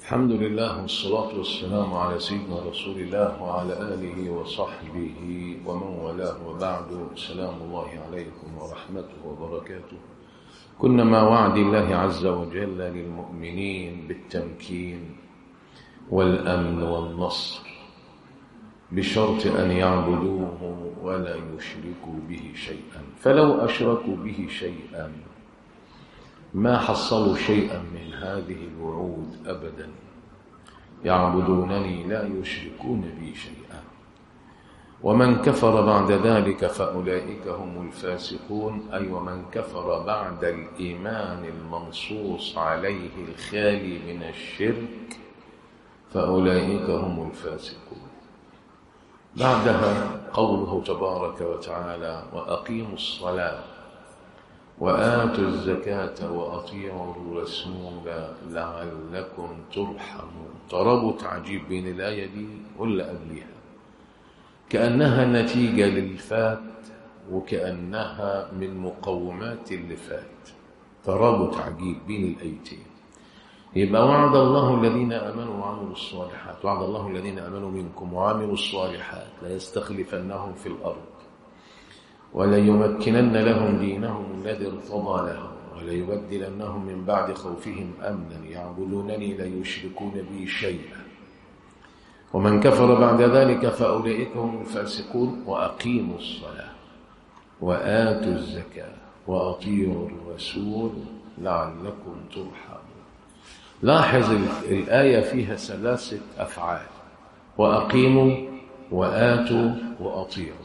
الحمد لله والصلاة والسلام على سيدنا رسول الله وعلى آله وصحبه ومن والاه وبعد سلام الله عليكم ورحمته وبركاته كنا مع وعد الله عز وجل للمؤمنين بالتمكين والأمن والنصر بشرط أن يعبدوه ولا يشركوا به شيئا فلو أشركوا به شيئا ما حصلوا شيئا من هذه الوعود أبدا يعبدونني لا يشركون بي شيئا ومن كفر بعد ذلك فأولئك هم الفاسقون أي ومن كفر بعد الإيمان المنصوص عليه الخالي من الشرك فأولئك هم الفاسقون بعدها قوله تبارك وتعالى وأقيموا الصلاة وآتوا الزكاة وأطيعوا الرسول لعلكم ترحمون ترابط عجيب بين الآية دي واللي قبلها كأنها نتيجة للفات وكأنها من مقومات اللي فات ترابط عجيب بين الآيتين يبقى وعد الله الذين آمنوا وعملوا الصالحات وعد الله الذين آمنوا منكم وعملوا الصالحات ليستخلفنهم في الأرض وليمكنن لهم دينهم الذي ارتضى لهم وليبدلنهم من بعد خوفهم أمنا يعبدونني لا يشركون بي شيئا ومن كفر بعد ذلك فأولئك هم الفاسقون وأقيموا الصلاة وآتوا الزكاة وأطيعوا الرسول لعلكم ترحمون لاحظ الآية فيها ثلاثة أفعال وأقيموا وآتوا وأطيعوا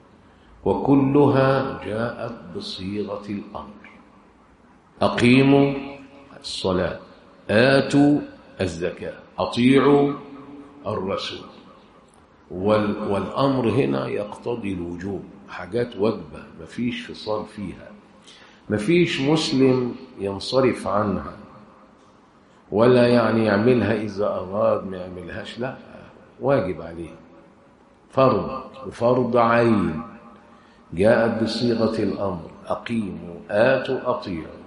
وكلها جاءت بصيغة الأمر أقيموا الصلاة آتوا الزكاة أطيعوا الرسول وال والأمر هنا يقتضي الوجوب حاجات وجبة مفيش فصال فيها مفيش مسلم ينصرف عنها ولا يعني يعملها إذا أراد ما يعملهاش لا واجب عليه فرض وفرض عين جاءت بصيغة الأمر أقيموا آتوا أطيعوا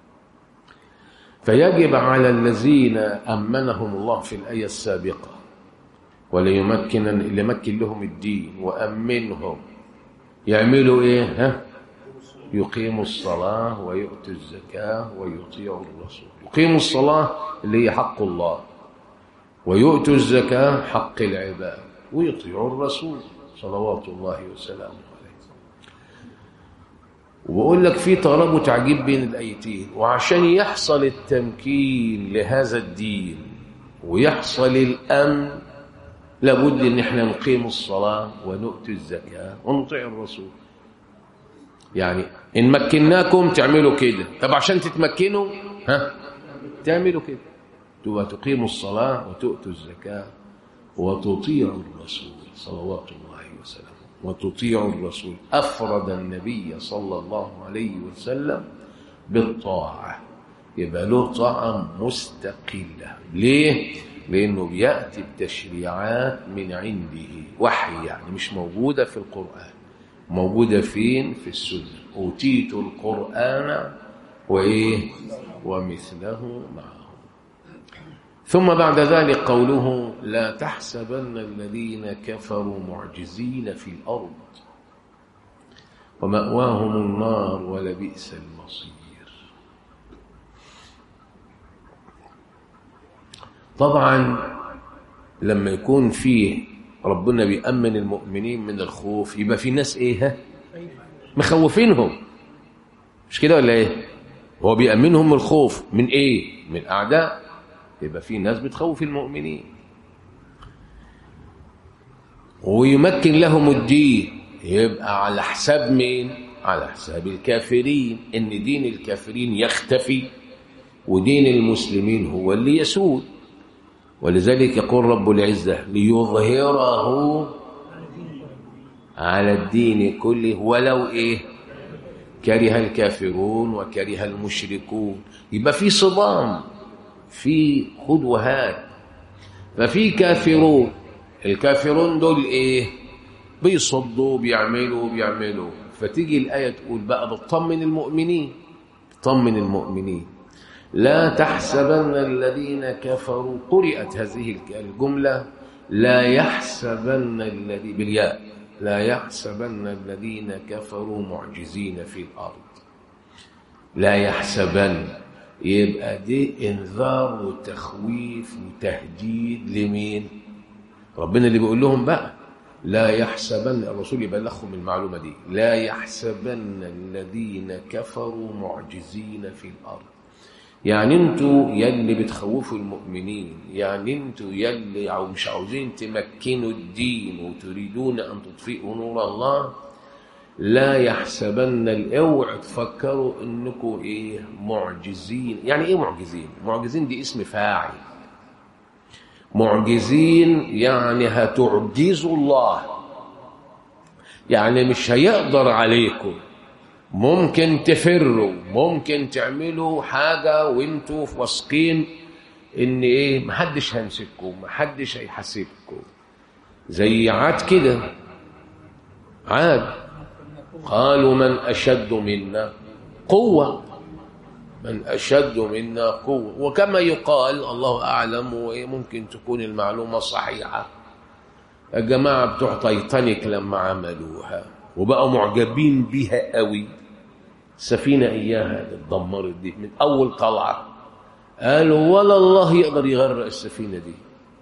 فيجب على الذين أمنهم الله في الآية السابقة وليمكن ليمكن لهم الدين وأمنهم يعملوا إيه ها يقيموا الصلاة ويؤتوا الزكاة ويطيعوا الرسول يقيموا الصلاة اللي هي حق الله ويؤتوا الزكاة حق العباد ويطيعوا الرسول صلوات الله وسلامه وبقول لك في ترابط عجيب بين الايتين وعشان يحصل التمكين لهذا الدين ويحصل الامن لابد ان احنا نقيم الصلاه ونؤتي الزكاه ونطيع الرسول يعني ان مكناكم تعملوا كده طب عشان تتمكنوا ها تعملوا كده تبقى تقيموا الصلاه وتؤتوا الزكاه وتطيعوا الرسول صلوات الله وسلامه وتطيع الرسول أفرد النبي صلى الله عليه وسلم بالطاعة يبقى له طاعة مستقلة ليه؟ لأنه بيأتي بتشريعات من عنده وحي يعني مش موجودة في القرآن موجودة فين؟ في السنة أوتيت القرآن وإيه؟ ومثله معه ثم بعد ذلك قوله لا تحسبن الذين كفروا معجزين في الأرض ومأواهم النار ولبئس المصير طبعا لما يكون فيه ربنا بيأمن المؤمنين من الخوف يبقى في ناس ايه مخوفينهم مش كده ولا ايه هو بيأمنهم من الخوف من ايه من أعداء يبقى في ناس بتخوف المؤمنين ويمكن لهم الدين يبقى على حساب مين على حساب الكافرين ان دين الكافرين يختفي ودين المسلمين هو اللي يسود ولذلك يقول رب العزة ليظهره على الدين كله ولو ايه كره الكافرون وكره المشركون يبقى في صدام في خد وهات ففي كافرون الكافرون دول ايه بيصدوا بيعملوا بيعملوا فتيجي الآية تقول بقى بتطمن المؤمنين تطمن المؤمنين لا تحسبن الذين كفروا قرئت هذه الجملة لا يحسبن الذي بالياء لا يحسبن الذين كفروا معجزين في الأرض لا يحسبن يبقى دي انذار وتخويف وتهديد لمين ربنا اللي بيقول لهم بقى لا يحسبن الرسول يبلغهم المعلومة دي لا يحسبن الذين كفروا معجزين في الأرض يعني انتوا يلي بتخوفوا المؤمنين يعني انتوا يلي او مش عاوزين تمكنوا الدين وتريدون ان تطفئوا نور الله لا يحسبن الاوعى تفكروا انكم ايه معجزين يعني ايه معجزين معجزين دي اسم فاعل معجزين يعني هتعجزوا الله يعني مش هيقدر عليكم ممكن تفروا ممكن تعملوا حاجة وانتوا واثقين ان ايه محدش هيمسككم محدش هيحاسبكم زي عاد كده عاد قالوا من أشد منا قوة من أشد منا قوة وكما يقال الله أعلم وممكن تكون المعلومة صحيحة الجماعة بتوع تايتانيك لما عملوها وبقوا معجبين بيها قوي السفينة إياها اللي اتدمرت دي من أول طلعة قالوا ولا الله يقدر يغرق السفينة دي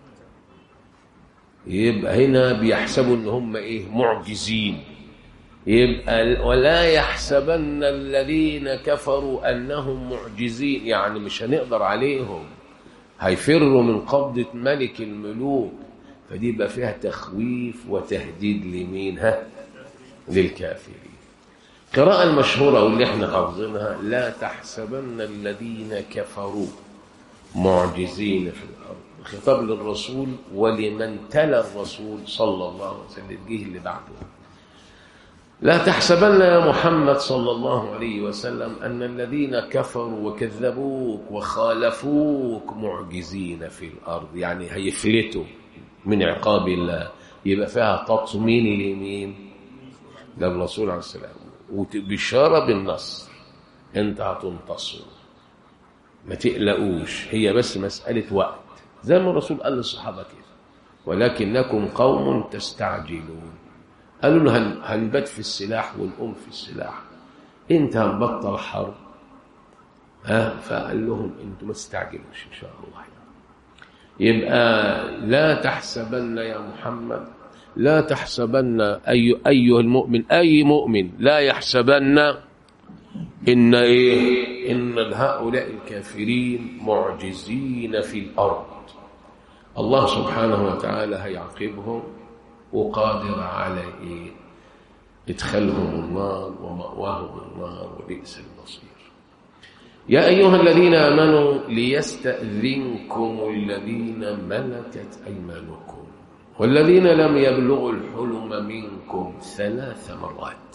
يبقى هنا بيحسبوا ان هم ايه معجزين يبقى ولا يحسبن الذين كفروا انهم معجزين يعني مش هنقدر عليهم هيفروا من قبضة ملك الملوك فدي يبقى فيها تخويف وتهديد لمين ها للكافرين القراءة المشهورة واللي احنا حافظينها لا تحسبن الذين كفروا معجزين في الأرض خطاب للرسول ولمن تلا الرسول صلى الله عليه وسلم جه اللي بعده لا تحسبن يا محمد صلى الله عليه وسلم أن الذين كفروا وكذبوك وخالفوك معجزين في الأرض يعني هيفلتوا من عقاب الله يبقى فيها تطمين لمين للرسول عليه السلام وبشارة بالنصر انت هتنتصر ما تقلقوش هي بس مسألة وقت زي ما الرسول قال للصحابة كده ولكنكم قوم تستعجلون قالوا له هن هنبات في السلاح ونقوم في السلاح انت هنبطل حرب ها فقال لهم انتم ما تستعجلوش ان شاء الله يبقى لا تحسبن يا محمد لا تحسبن أي أيها المؤمن أي مؤمن لا يحسبن إن إيه إن هؤلاء الكافرين معجزين في الأرض الله سبحانه وتعالى هيعاقبهم وقادر على إيه ادخلهم النار ومأواهم النار وبئس المصير يا أيها الذين آمنوا ليستأذنكم الذين ملكت أيمانكم والذين لم يبلغوا الحلم منكم ثلاث مرات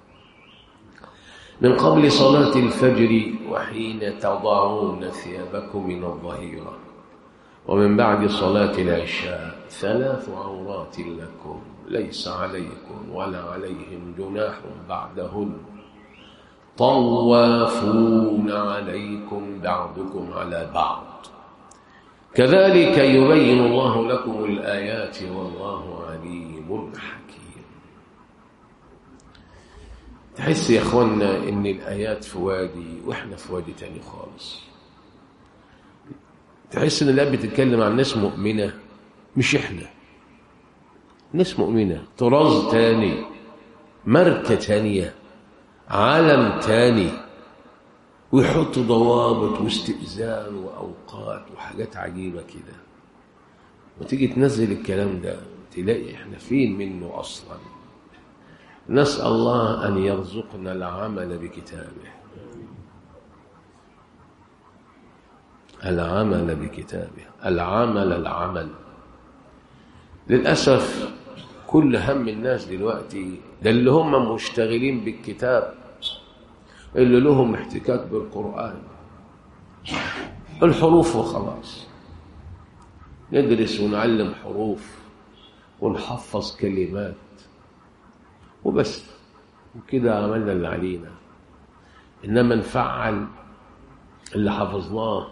من قبل صلاة الفجر وحين تضعون ثيابكم من الظهيرة ومن بعد صلاة العشاء ثلاث عورات لكم ليس عليكم ولا عليهم جناح بعدهن طوافون عليكم بعضكم على بعض كذلك يبين الله لكم الآيات والله عليم حكيم تحس يا اخوانا ان الآيات في وادي واحنا في وادي تاني خالص تحس ان الآيات بتتكلم عن ناس مؤمنة مش احنا ناس مؤمنة طراز تاني ماركة تانية عالم تاني ويحطوا ضوابط واستئذان وأوقات وحاجات عجيبة كده وتيجي تنزل الكلام ده تلاقي احنا فين منه أصلا نسأل الله أن يرزقنا العمل بكتابه العمل بكتابه العمل العمل للأسف كل هم الناس دلوقتي ده اللي هم مشتغلين بالكتاب اللي لهم احتكاك بالقرآن الحروف وخلاص ندرس ونعلم حروف ونحفظ كلمات وبس وكده عملنا اللي علينا إنما نفعل اللي حفظناه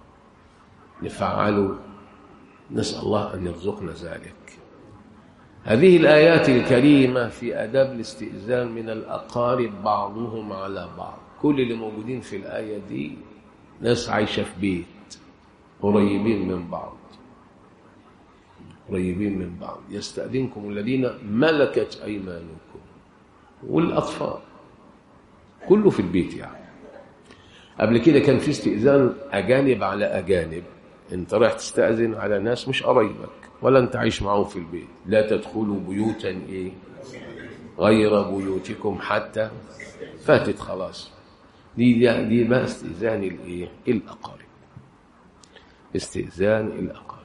نفعله نسأل الله أن يرزقنا ذلك هذه الآيات الكريمة في أداب الاستئذان من الأقارب بعضهم على بعض كل اللي موجودين في الآية دي ناس عايشة في بيت قريبين من بعض قريبين من بعض يستأذنكم الذين ملكت أيمانكم والأطفال كله في البيت يعني قبل كده كان في استئذان أجانب على أجانب أنت رايح تستأذن على ناس مش قرايبك ولا أنت عايش معاهم في البيت لا تدخلوا بيوتا إيه غير بيوتكم حتى فاتت خلاص دي دي, دي بقى استئذان الإيه الأقارب استئذان الأقارب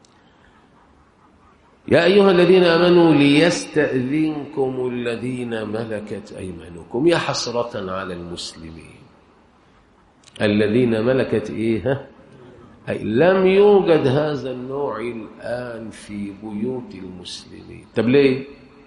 يا أيها الذين آمنوا ليستأذنكم الذين ملكت أيمانكم يا حسرة على المسلمين الذين ملكت إيه ها؟ أي لم يوجد هذا النوع الآن في بيوت المسلمين طب ليه؟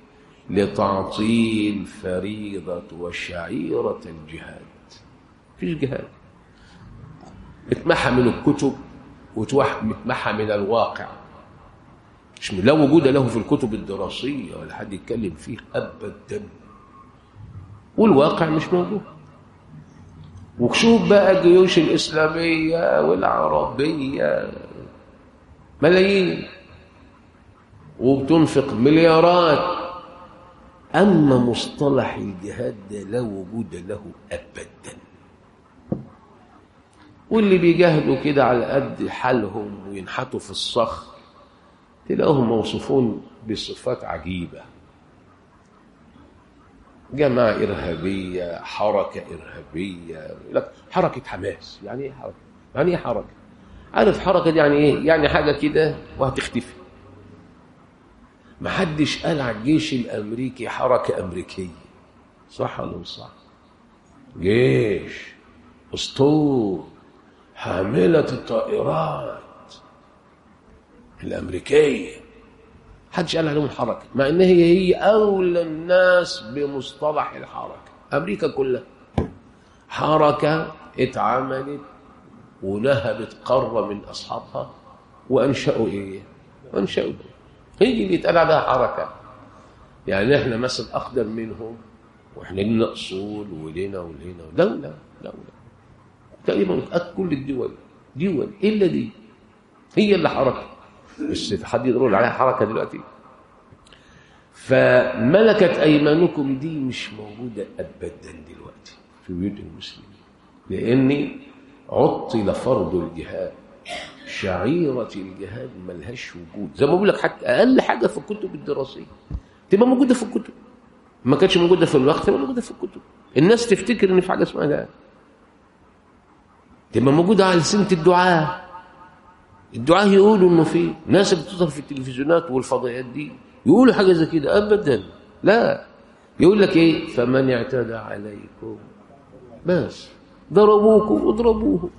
لتعطيل فريضة وشعيرة الجهاد فيش جهاد اتمحى من الكتب وتمحى من الواقع مش لا وجود له في الكتب الدراسية ولا حد يتكلم فيه أبدا والواقع مش موجود وشوف بقى الجيوش الإسلامية والعربية ملايين وبتنفق مليارات أما مصطلح الجهاد ده لا وجود له أبدا واللي بيجاهدوا كده على قد حالهم وينحتوا في الصخر تلاقوهم موصوفون بصفات عجيبة جماعة إرهابية حركة إرهابية لك حركة حماس يعني إيه حركة؟ يعني إيه حركة؟ عارف حركة دي يعني إيه؟ يعني حاجة كده وهتختفي محدش قال على الجيش الأمريكي حركة أمريكية صح ولا مش صح؟ جيش أسطول حاملة الطائرات الأمريكية حدش قال عليهم الحركة مع إن هي هي أولى الناس بمصطلح الحركة أمريكا كلها حركة اتعملت ونهبت قارة من أصحابها وأنشأوا إيه؟ وأنشأوا هي اللي يتقال عليها حركة يعني إحنا مثلا أقدم منهم وإحنا لنا أصول ولنا ولنا دولة دولة تقريبا كل الدول دول إلا دي هي اللي حركة بس حد يقول عليها حركة دلوقتي فملكت أيمانكم دي مش موجودة أبدا دلوقتي في بيوت المسلمين لأن عطل فرض الجهاد شعيرة الجهاد ملهاش وجود زي ما بقول لك حتى أقل حاجة في الكتب الدراسية تبقى موجودة في الكتب ما كانتش موجودة في الوقت تبقى موجودة في الكتب الناس تفتكر إن في حاجة اسمها جهاد تبقى موجودة على سنة الدعاء الدعاء يقولوا انه في ناس بتظهر في التلفزيونات والفضائيات دي يقولوا حاجه زي كده ابدا لا يقول لك ايه فمن اعتدى عليكم بس ضربوكم واضربوه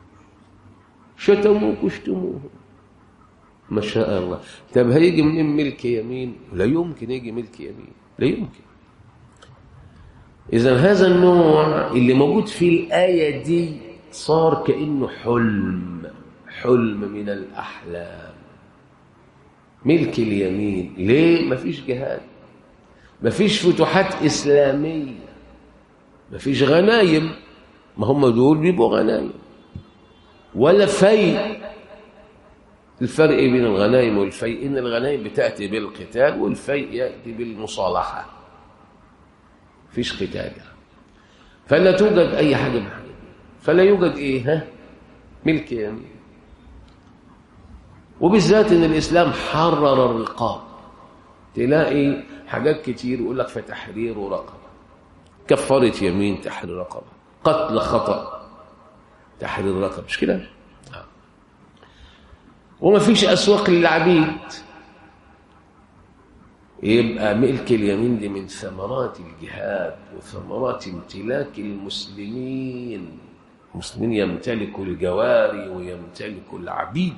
شتموك واشتموه ما شاء الله طب هيجي منين ملك يمين لا يمكن يجي ملك يمين لا يمكن اذا هذا النوع اللي موجود في الايه دي صار كانه حلم حلم من الأحلام ملك اليمين ليه؟ مفيش جهاد مفيش فتوحات إسلامية مفيش غنايم ما هم دول بيبقوا غنايم ولا فيء الفرق بين الغنايم والفيء إن الغنايم بتأتي بالقتال والفيء يأتي بالمصالحة فيش قتال فلا توجد أي حاجة من حاجة فلا يوجد إيه ها ملك يمين وبالذات ان الاسلام حرر الرقاب تلاقي حاجات كتير يقول لك في تحرير رقبه كفاره يمين تحرير رقبه قتل خطا تحرير رقبه مش كده آه. وما فيش اسواق للعبيد يبقى ملك اليمين دي من ثمرات الجهاد وثمرات امتلاك المسلمين المسلمين يمتلكوا الجواري ويمتلكوا العبيد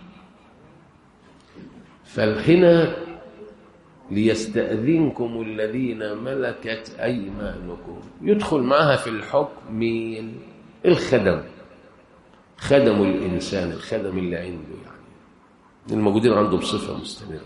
فالهنا ليستأذنكم الذين ملكت أيمانكم يدخل معها في الحكم مين الخدم خدموا الإنسان الخدم اللي عنده يعني الموجودين عنده بصفة مستمرة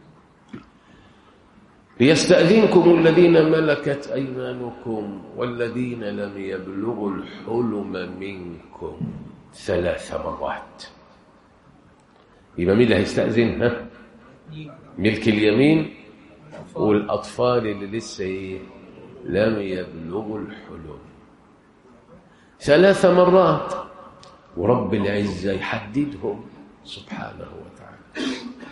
ليستأذنكم الذين ملكت أيمانكم والذين لم يبلغوا الحلم منكم ثلاث مرات يبقى مين اللي هيستأذن ها ملك اليمين والأطفال اللي لسه إيه لم يبلغوا الحلم ثلاث مرات ورب العزة يحددهم سبحانه وتعالى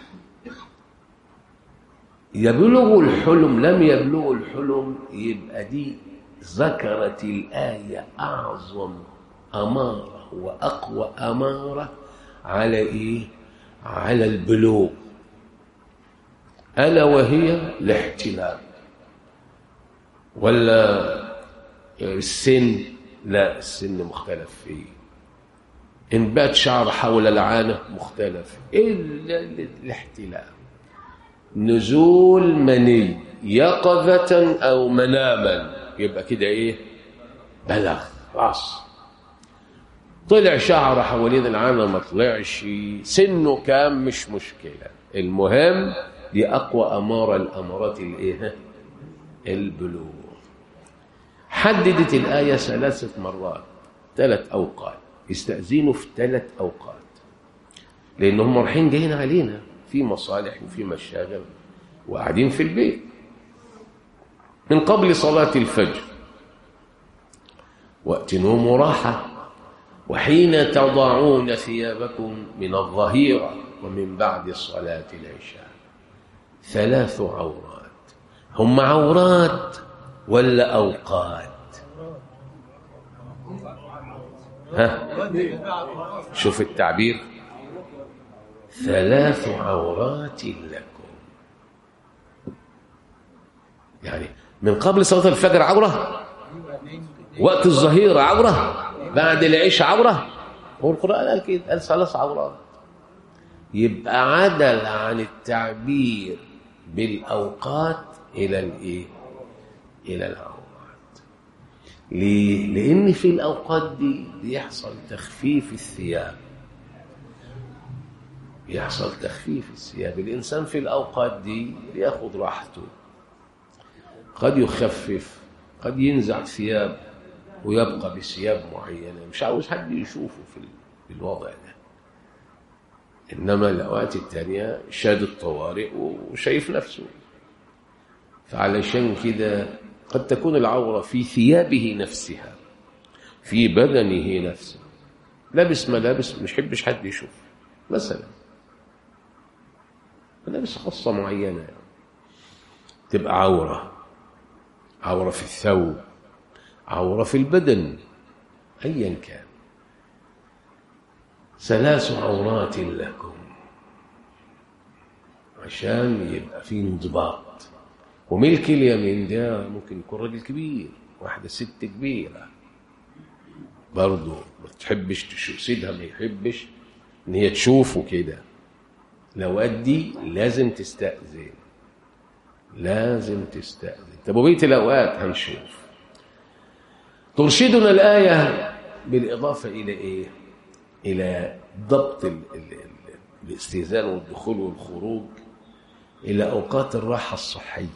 يبلغ الحلم لم يبلغ الحلم يبقى دي ذكرت الآية أعظم أمارة وأقوى أمارة على إيه؟ على البلوغ ألا وهي الاحتلام ولا السن لا السن مختلف فيه انبات شعر حول العانة مختلف إلا الاحتلام نزول مني يقظة أو مناما يبقى كده إيه بلغ خلاص طلع شعر حوالين العانة ما طلعش سنه كام مش مشكلة المهم دي أقوى أمارة الأمارات الإيه البلوغ حددت الآية ثلاثة مرات ثلاث أوقات يستأذنوا في ثلاث أوقات لأنهم رايحين جايين علينا في مصالح وفي مشاغل وقاعدين في البيت من قبل صلاة الفجر وقت نوم وراحة وحين تضعون ثيابكم من الظهيرة ومن بعد صلاة العشاء ثلاث عورات هم عورات ولا أوقات ها شوف التعبير ثلاث عورات لكم يعني من قبل صلاة الفجر عورة وقت الظهيرة عورة بعد العشاء عورة هو القرآن قال كده قال ثلاث عورات يبقى عدل عن التعبير بالأوقات إلى الإيه؟ إلى العورات ليه؟ لأن في الأوقات دي بيحصل تخفيف الثياب يحصل تخفيف الثياب الإنسان في الأوقات دي بياخد راحته قد يخفف قد ينزع ثياب ويبقى بثياب معينة مش عاوز حد يشوفه في الوضع ده إنما الأوقات التانية شاد الطوارئ وشايف نفسه فعلشان كده قد تكون العورة في ثيابه نفسها في بدنه نفسه لابس ملابس مش حبش حد يشوف مثلا ملابس خاصة معينة يعني. تبقى عورة عورة في الثوب عورة في البدن أيا كان ثلاث عورات لكم عشان يبقى في انضباط وملك اليمين ده ممكن يكون راجل كبير واحدة ست كبيرة برضه ما تحبش تشوف سيدها ما يحبش ان هي تشوفه كده لو دي لازم تستأذن لازم تستأذن طب وبقيه الأوقات هنشوف ترشدنا الآية بالإضافة إلى إيه؟ إلى ضبط ال ال ال الاستئذان والدخول والخروج إلى أوقات الراحة الصحية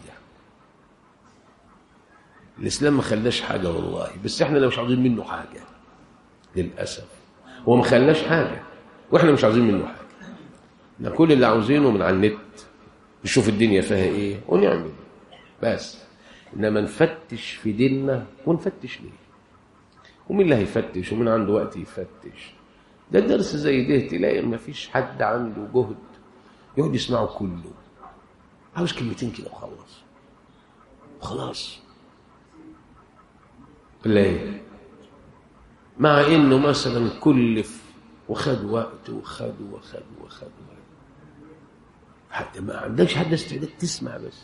الإسلام ما خلاش حاجة والله بس إحنا اللي مش عاوزين منه حاجة للأسف هو ما خلاش حاجة وإحنا مش عاوزين منه حاجة احنا كل اللي عاوزينه من على النت نشوف الدنيا فيها إيه ونعمل بس إنما نفتش في ديننا ونفتش ليه ومين اللي هيفتش ومين عنده وقت يفتش ده درس زي ده تلاقي ما فيش حد عنده جهد يقعد يسمعه كله عاوز كلمتين كده وخلاص خلاص ليه مع انه مثلا كلف وخد وقت وخد وخد وخد حتى ما عندكش حد استعداد تسمع بس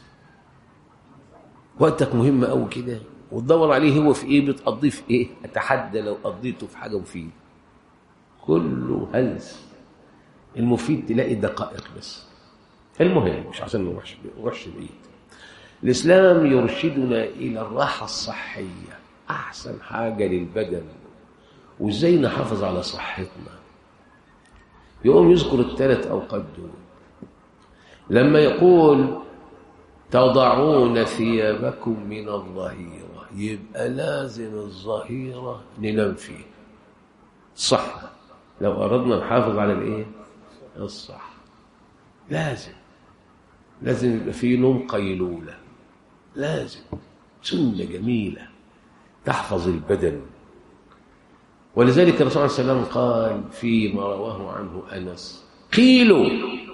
وقتك مهم قوي كده وتدور عليه هو في ايه بتقضيه في ايه اتحدى لو قضيته في حاجه مفيده كله هلس المفيد تلاقي دقائق بس المهم مش عشان نروحش نروحش بعيد الاسلام يرشدنا الى الراحه الصحيه احسن حاجه للبدن وازاي نحافظ على صحتنا يقوم يذكر الثلاث اوقات دول لما يقول تضعون ثيابكم من الظهيرة يبقى لازم الظهيرة ننام فيه صح لو أردنا نحافظ على الإيه الصح لازم لازم يبقى فيه نوم قيلولة لازم سنة جميلة تحفظ البدن ولذلك الرسول صلى الله عليه وسلم قال فيما رواه عنه أنس قيلوا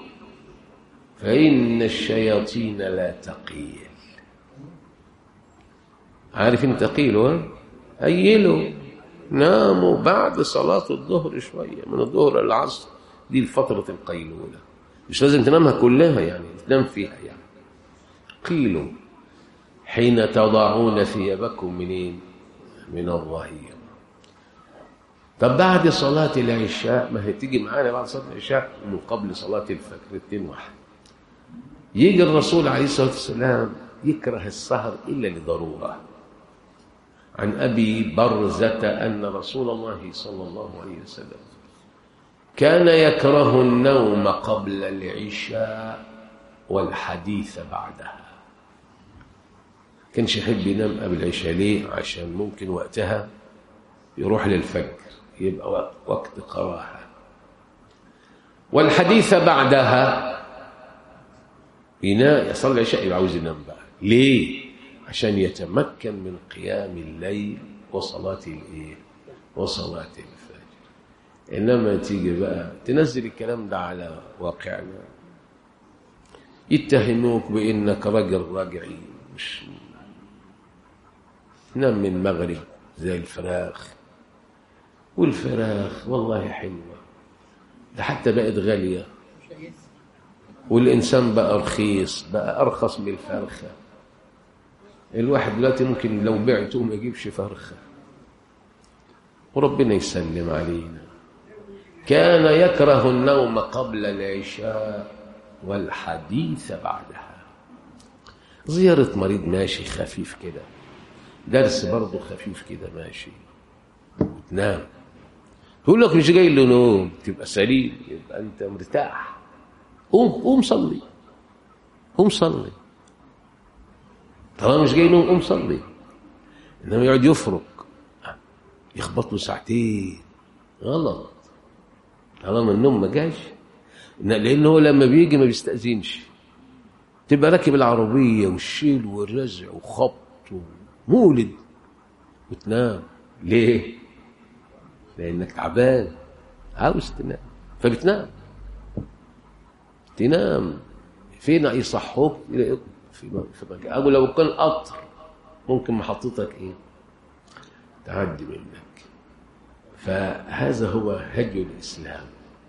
فإن الشياطين لا تقيل عارف انت قيلوا أيلوا ناموا بعد صلاة الظهر شوية من الظهر للعصر دي الفترة القيلولة مش لازم تنامها كلها يعني تنام فيها يعني قيلوا حين تضعون ثيابكم منين من الظهير طب بعد صلاة العشاء ما هي تيجي معانا بعد صلاة العشاء من قبل صلاة الفجر اتنين واحد يجي الرسول عليه الصلاة والسلام يكره السهر إلا لضرورة عن أبي برزة أن رسول الله صلى الله عليه وسلم كان يكره النوم قبل العشاء والحديث بعدها كانش يحب ينام قبل العشاء ليه عشان ممكن وقتها يروح للفجر يبقى وقت قراحة والحديث بعدها ينام يصلي العشاء يبقى عاوز ينام بقى ليه عشان يتمكن من قيام الليل وصلاة الايه وصلاة الفجر انما تيجي بقى تنزل الكلام ده على واقعنا يتهموك بانك راجل راجعي مش نام من المغرب زي الفراخ والفراخ والله حلوة ده حتى بقت غالية والإنسان بقى رخيص بقى أرخص من الفرخة الواحد دلوقتي ممكن لو بعته ما يجيبش فرخة وربنا يسلم علينا كان يكره النوم قبل العشاء والحديث بعدها زيارة مريض ماشي خفيف كده درس برضه خفيف كده ماشي وتنام تقول لك مش جاي له نوم تبقى سليم يبقى انت مرتاح قوم قوم صلي قوم صلي طالما مش جاي نوم قوم صلي انما يقعد يفرك يخبط له ساعتين غلط طالما النوم ما جاش لان هو لما بيجي ما بيستأذنش تبقى راكب العربية والشيل والرزع وخبط ومولد وتنام ليه؟ لأنك تعبان عاوز تنام فبتنام تنام فين يصحوك في في مكان أو لو كان قطر ممكن محطتك إيه تعدي منك فهذا هو هدي الإسلام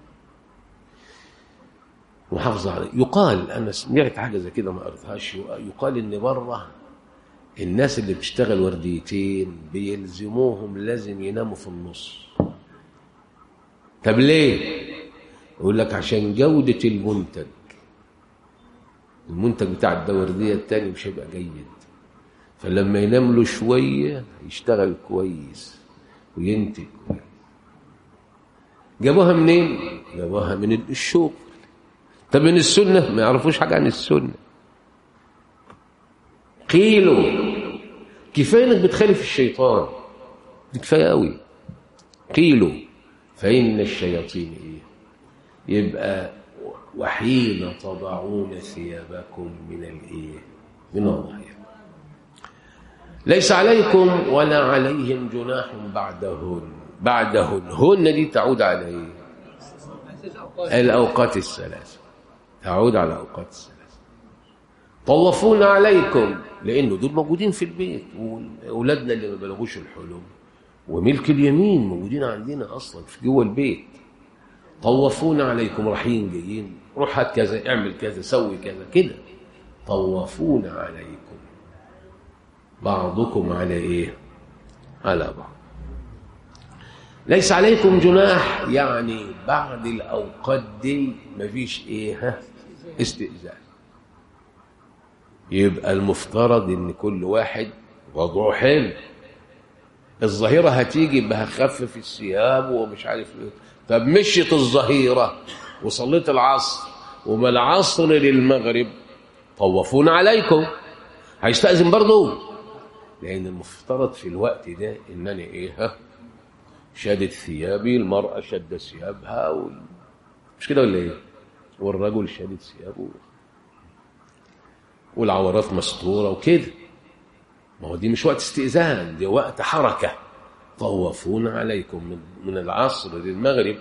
محافظة عليه يقال أنا سمعت حاجة زي كده ما قريتهاش يقال إن بره الناس اللي بتشتغل ورديتين بيلزموهم لازم يناموا في النص طب ليه يقول لك عشان جودة المنتج المنتج بتاع الدوردية التاني مش هيبقى جيد فلما ينام له شوية يشتغل كويس وينتج كويس جابوها منين؟ جابوها من الشغل طب من السنة ما يعرفوش حاجة عن السنة قيلوا كفاية انك بتخالف الشيطان كفاية قوي قيلوا فإن الشياطين إيه يبقى وحين تضعون ثيابكم من الإيه من الظهير ليس عليكم ولا عليهم جناح بعدهن بعدهن هن دي تعود على إيه الأوقات الثلاثة تعود على الأوقات الثلاثة طوفون عليكم لأنه دول موجودين في البيت وأولادنا اللي ما بلغوش الحلم وملك اليمين موجودين عندنا اصلا في جوه البيت طوفون عليكم رايحين جايين روح هات كذا اعمل كذا سوي كذا كده طوفون عليكم بعضكم على ايه على بعض ليس عليكم جناح يعني بعد الاوقات دي مفيش ايه ها استئذان يبقى المفترض ان كل واحد وضعه حلو الظهيرة هتيجي يبقى هخفف الثياب ومش عارف ايه طب مشيت الظهيرة وصليت العصر وما العصر للمغرب طوفون عليكم هيستأذن برضه لأن المفترض في الوقت ده إنني إيه ها شادت ثيابي المرأة شد ثيابها وال... مش كده ولا إيه؟ والرجل شادت ثيابه والعورات مستورة وكده ما هو دي مش وقت استئذان دي وقت حركة طوفون عليكم من, من العصر للمغرب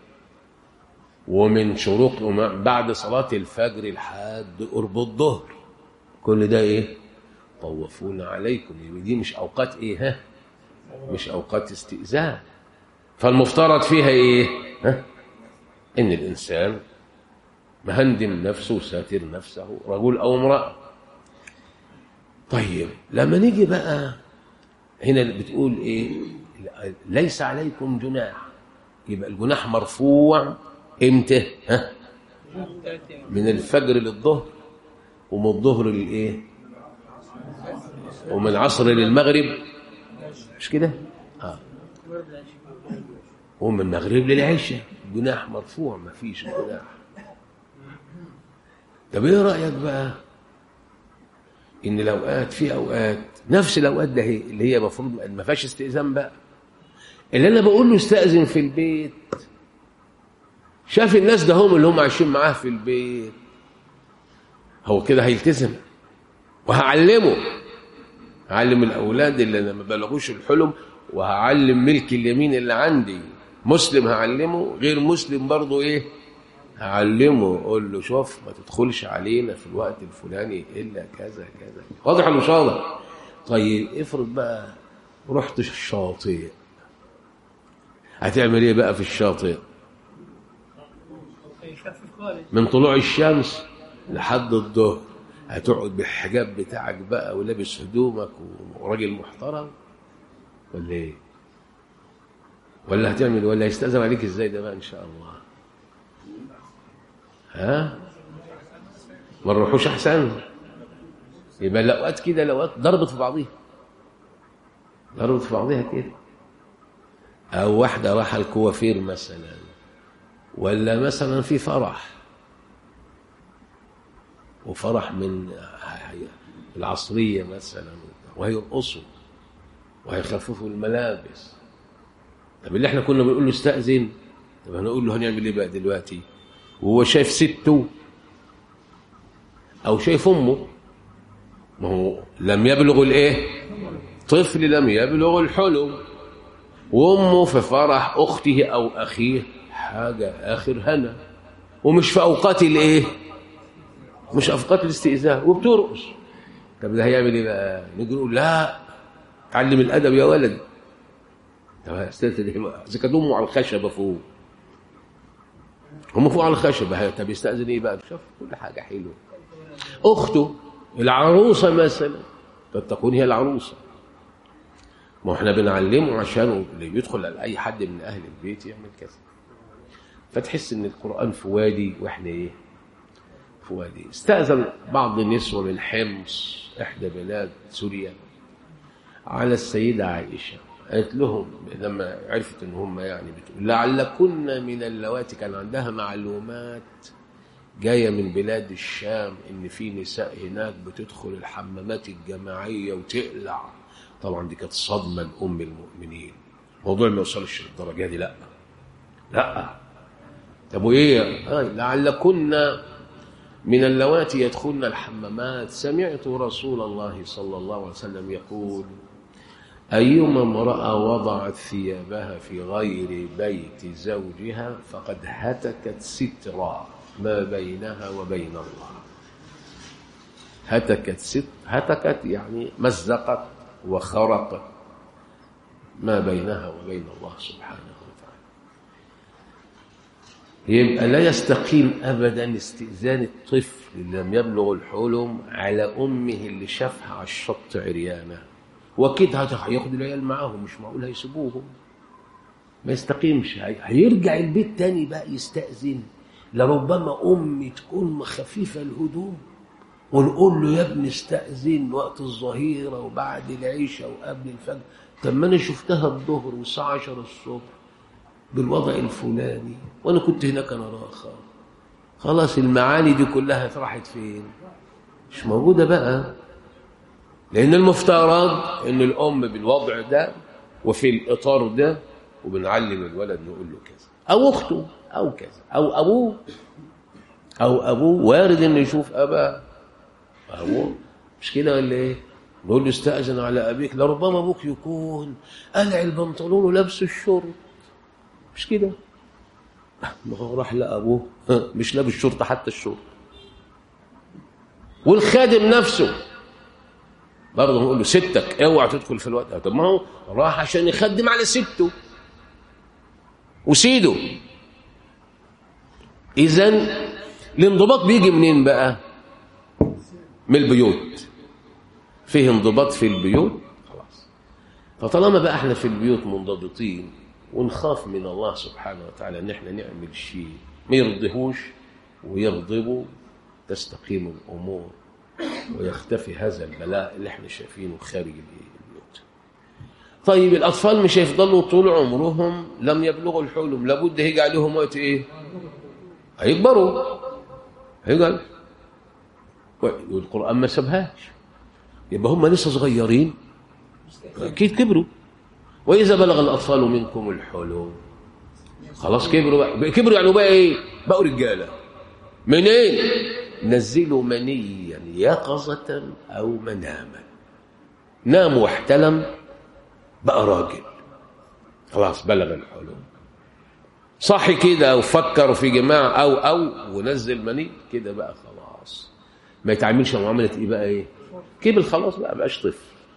ومن شروق وما- بعد صلاة الفجر لحد قرب الظهر كل ده ايه طوفون عليكم يبقى دي مش اوقات ايه ها مش اوقات استئذان فالمفترض فيها ايه ها ان الانسان مهندم نفسه ساتر نفسه رجل او امراه طيب لما نيجي بقى هنا بتقول ايه ليس عليكم جناح يبقى الجناح مرفوع امتى ها من الفجر للظهر ومن الظهر للايه ومن العصر للمغرب مش كده اه ومن المغرب للعشاء جناح مرفوع ما فيش جناح طب ايه رايك بقى ان الاوقات في اوقات نفس الاوقات ده هي اللي هي المفروض ما فيهاش استئذان بقى اللي انا بقول له استاذن في البيت شاف الناس ده هم اللي هم عايشين معاه في البيت هو كده هيلتزم وهعلمه هعلم الاولاد اللي ما بلغوش الحلم وهعلم ملك اليمين اللي عندي مسلم هعلمه غير مسلم برضه ايه هعلمه اقول له شوف ما تدخلش علينا في الوقت الفلاني الا كذا كذا واضح ولا مش واضح طيب افرض بقى رحت الشاطئ هتعمل ايه بقى في الشاطئ يخفف خالص من طلوع الشمس لحد الظهر هتقعد بالحجاب بتاعك بقى ولابس هدومك وراجل محترم ولا ايه ولا هتعمل ولا هيستأذن عليك ازاي ده بقى ان شاء الله ها ما نروحوش احسن يبقى الاوقات كده الاوقات ضربت في بعضيها ضربت في بعضيها كده او واحده راح الكوافير مثلا ولا مثلا في فرح وفرح من العصرية مثلا وهيرقصوا وهيخففوا الملابس طب اللي احنا كنا بنقول له استأذن طب هنقول له هنعمل ايه بقى دلوقتي وهو شايف سته او شايف امه ما هو لم يبلغ الايه طفل لم يبلغ الحلم وامه في فرح اخته او اخيه حاجه اخر هنا ومش في اوقات الايه مش اوقات الاستئذان وبترقص طب ده هيعمل ايه بقى نيجي نقول لا تعلم الادب يا ولد طب استاذ اذا كانت امه على الخشبه فوق هم فوق على الخشبه طب يستاذن ايه بقى شوف كل حاجه حلوه اخته العروسه مثلا قد تكون هي العروسه ما احنا بنعلمه عشان اللي بيدخل على اي حد من اهل البيت يعمل كذا فتحس ان القران في وادي واحنا ايه في وادي استاذن بعض النسوه من حمص احدى بلاد سوريا على السيده عائشه قالت لهم لما عرفت ان هم يعني بتقول لعلكن من اللواتي كان عندها معلومات جايه من بلاد الشام ان في نساء هناك بتدخل الحمامات الجماعيه وتقلع طبعا دي كانت صدمه لام المؤمنين موضوع ما يوصلش للدرجه دي لا لا طب وايه آه لعلكن من اللواتي يدخلن الحمامات سمعت رسول الله صلى الله عليه وسلم يقول أيما امرأة وضعت ثيابها في غير بيت زوجها فقد هتكت سترا ما بينها وبين الله هتكت ست هتكت يعني مزقت وخرقت ما بينها وبين الله سبحانه وتعالى يبقى لا يستقيم ابدا استئذان الطفل اللي لم يبلغ الحلم على امه اللي شافها على الشط عريانه واكيد هياخد العيال معاهم مش معقول هيسيبوهم ما يستقيمش هي- هيرجع البيت تاني بقى يستأذن لربما أمي تكون خفيفة الهدوم ونقول له يا ابني استأذن وقت الظهيرة وبعد العشاء وقبل الفجر طب ما انا شفتها الظهر والساعه 10 الصبح بالوضع الفلاني وانا كنت هناك انا راخر خلاص المعاني دي كلها راحت فين مش موجوده بقى لان المفترض ان الام بالوضع ده وفي الاطار ده وبنعلم الولد نقول له كذا او اخته او كذا او ابوه او ابوه وارد انه يشوف اباه ابوه مش كده ولا ايه نقول له استاذن على ابيك لربما ابوك يكون قلع البنطلون ولابس الشرط مش كده ما هو راح لابوه مش لابس شرطه حتى الشرطه والخادم نفسه برضه نقول له ستك اوعى تدخل في الوقت طب ما هو راح عشان يخدم على سته وسيده اذا الانضباط بيجي منين بقى من البيوت فيه انضباط في البيوت خلاص فطالما بقى احنا في البيوت منضبطين ونخاف من الله سبحانه وتعالى ان احنا نعمل شيء ما يرضيهوش ويغضبه تستقيم الامور ويختفي هذا البلاء اللي احنا شايفينه خارج البيوت طيب الاطفال مش هيفضلوا طول عمرهم لم يبلغوا الحلم لابد هيجي عليهم وقت ايه هيكبروا هيجي والقران ما سابهاش يبقى هم لسه صغيرين اكيد كبروا واذا بلغ الاطفال منكم الحلم خلاص كبروا بقى كبروا يعني بقى ايه بقوا رجاله منين نزلوا منيا يقظة أو مناما نام واحتلم بقى راجل خلاص بلغ الحلم صحي كده وفكر في جماعة أو أو ونزل مني كده بقى خلاص ما يتعاملش معاملة إيه بقى إيه كبر خلاص بقى بقاش طفل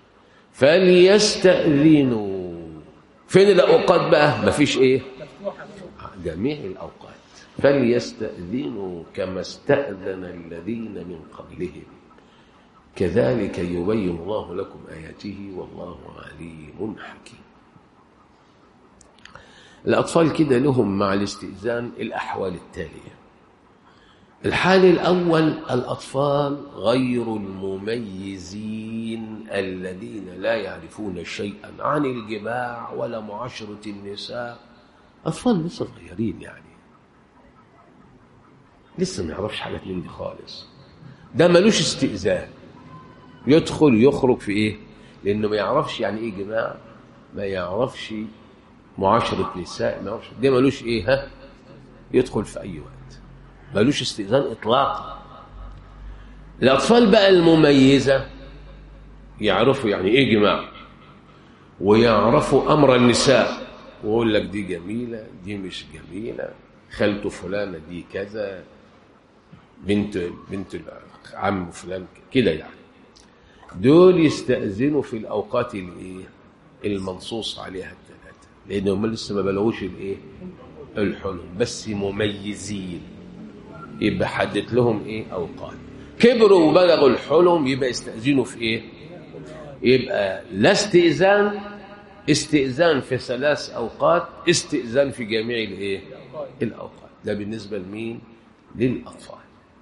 فليستأذنوا فين الأوقات بقى مفيش إيه جميع الأوقات فليستأذنوا كما استأذن الذين من قبلهم كذلك يبين الله لكم آياته والله عليم حكيم الأطفال كده لهم مع الاستئذان الأحوال التالية الحال الأول الأطفال غير المميزين الذين لا يعرفون شيئا عن الجماع ولا معاشرة النساء أطفال لسه صغيرين يعني لسه ما يعرفش حاجات من دي خالص ده ملوش استئذان يدخل يخرج في ايه لانه ما يعرفش يعني ايه جماعه ما يعرفش معاشره نساء ما يعرفش ده ملوش ايه ها يدخل في اي وقت ملوش استئذان اطلاقا الاطفال بقى المميزه يعرفوا يعني ايه جماعه ويعرفوا امر النساء ويقول لك دي جميله دي مش جميله خالته فلانه دي كذا بنت بنت عم فلان كده يعني دول يستأذنوا في الأوقات الإيه المنصوص عليها الثلاثة لأن هم لسه ما بلغوش الإيه الحلم بس مميزين يبقى حدد لهم إيه أوقات كبروا وبلغوا الحلم يبقى يستأذنوا في إيه يبقى لا استئذان استئذان في ثلاث أوقات استئذان في جميع الإيه الأوقات ده بالنسبة لمين للأطفال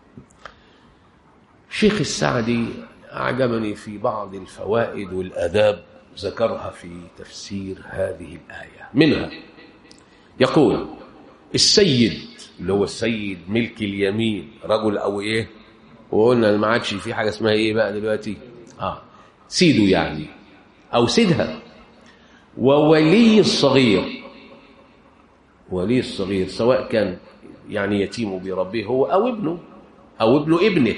شيخ السعدي أعجبني في بعض الفوائد والآداب ذكرها في تفسير هذه الآية منها يقول السيد اللي هو السيد ملك اليمين رجل أو إيه وقلنا ما عادش في حاجة اسمها إيه بقى دلوقتي آه سيده يعني أو سيدها وولي الصغير ولي الصغير سواء كان يعني يتيم بربه هو أو ابنه أو ابن ابنه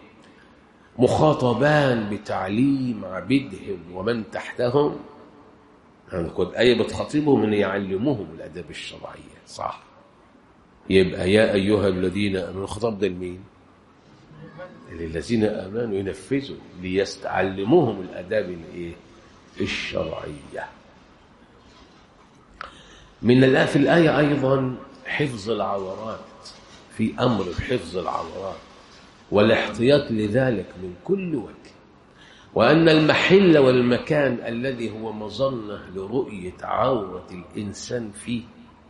مخاطبان بتعليم عبيدهم ومن تحتهم يعني كنت آية بتخاطبهم أن يعلموهم الأداب الشرعية صح يبقى يا أيها الذين آمنوا الخطاب ده لمين؟ للذين آمنوا ينفذوا ليستعلموهم الأداب الإيه؟ الشرعية من الله في الآية أيضا حفظ العورات في أمر بحفظ العورات والاحتياط لذلك من كل وجه وأن المحل والمكان الذي هو مظنة لرؤية عورة الإنسان فيه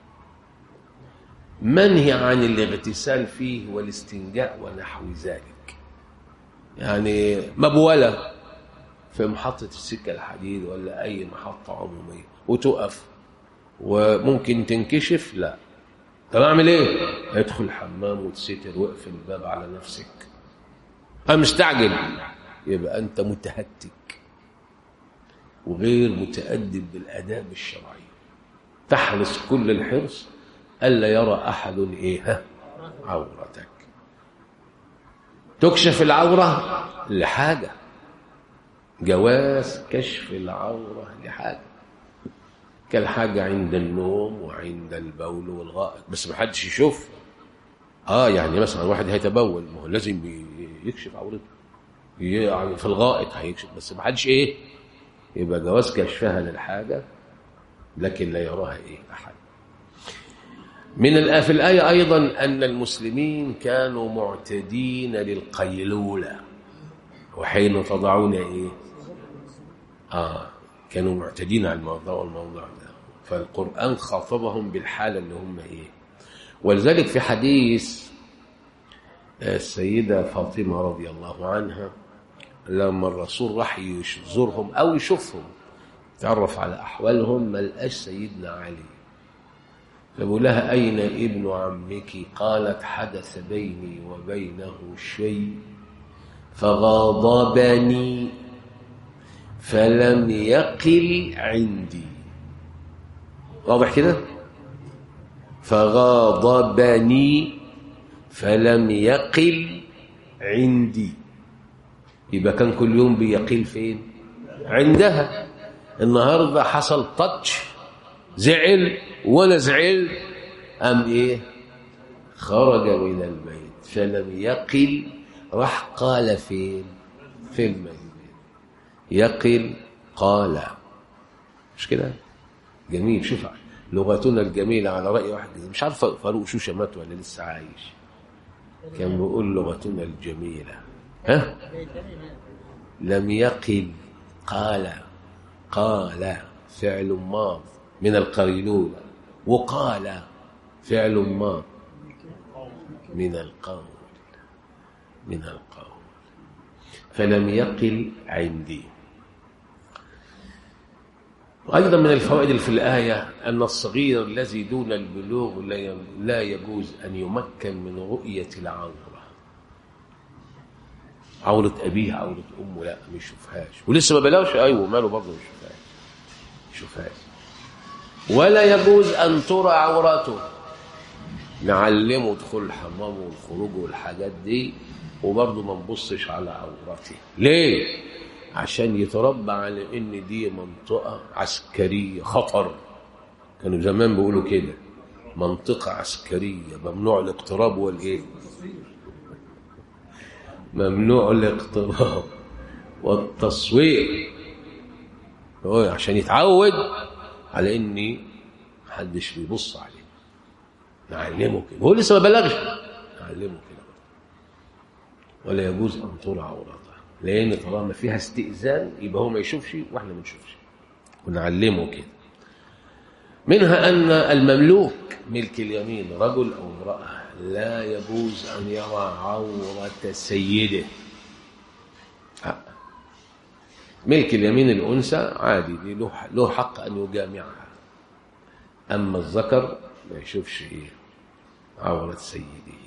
منهي عن الاغتسال فيه والاستنجاء ونحو ذلك يعني مبولة في محطة السكة الحديد ولا أي محطة عمومية وتقف وممكن تنكشف لا طب أعمل إيه؟ ادخل الحمام وتستر واقفل الباب على نفسك أنا مستعجل يبقى أنت متهتك وغير متأدب بالآداب الشرعية تحرص كل الحرص ألا يرى أحد إيه ها؟ عورتك تكشف العورة لحاجة جواز كشف العورة لحاجة كالحاجة عند النوم وعند البول والغائط بس ما حدش يشوف اه يعني مثلا واحد هيتبول ما هو لازم يكشف عورته يعني في الغائط هيكشف بس ما حدش ايه يبقى جواز كشفها للحاجة لكن لا يراها ايه احد من في الآية أيضا أن المسلمين كانوا معتدين للقيلولة وحين تضعون إيه آه كانوا معتدين على الموضوع الموضوع ده فالقرآن خاطبهم بالحالة اللي هم إيه ولذلك في حديث السيدة فاطمة رضي الله عنها لما الرسول راح يزورهم أو يشوفهم تعرف على أحوالهم ما لقاش سيدنا علي فبقول لها أين ابن عمك قالت حدث بيني وبينه شيء فغاضبني فلم يقل عندي واضح كده فغاضبني فلم يقل عندي يبقى كان كل يوم بيقيل فين عندها النهارده حصل تاتش زعل وانا زعلت ام ايه خرج من البيت فلم يقل راح قال فين في المسجد يقل قال مش كده جميل شوف لغتنا الجميلة على رأي واحد مش عارف فاروق شوشة مات ولا لسه عايش كان بيقول لغتنا الجميلة ها لم يقل قال قال فعل ماض من القيلولة وقال فعل ماض من القول من القول فلم يقل عندي أيضا من الفوائد اللي في الآية أن الصغير الذي دون البلوغ لا يجوز أن يمكن من رؤية العورة عورة أبيه عورة أمه لا ما يشوفهاش ولسه ما بلاش أيوه ماله برضه ما يشوفهاش يشوفهاش ولا يجوز أن ترى عورته نعلمه دخول الحمام والخروج والحاجات دي وبرضه ما نبصش على عورته ليه؟ عشان يتربى على ان دي منطقة عسكرية خطر كانوا زمان بيقولوا كده منطقة عسكرية ممنوع الاقتراب والايه ممنوع الاقتراب والتصوير هو عشان يتعود على اني محدش بيبص عليه نعلمه كده هو لسه ما بلغش نعلمه كده ولا يجوز ان ترى عورته لان طالما فيها استئذان يبقى هو ما يشوفش واحنا ما نشوفش ونعلمه كده منها ان المملوك ملك اليمين رجل او امراه لا يجوز ان يرى عوره سيده ملك اليمين الانثى عادي له له حق ان يجامعها اما الذكر ما يشوفش ايه عوره سيده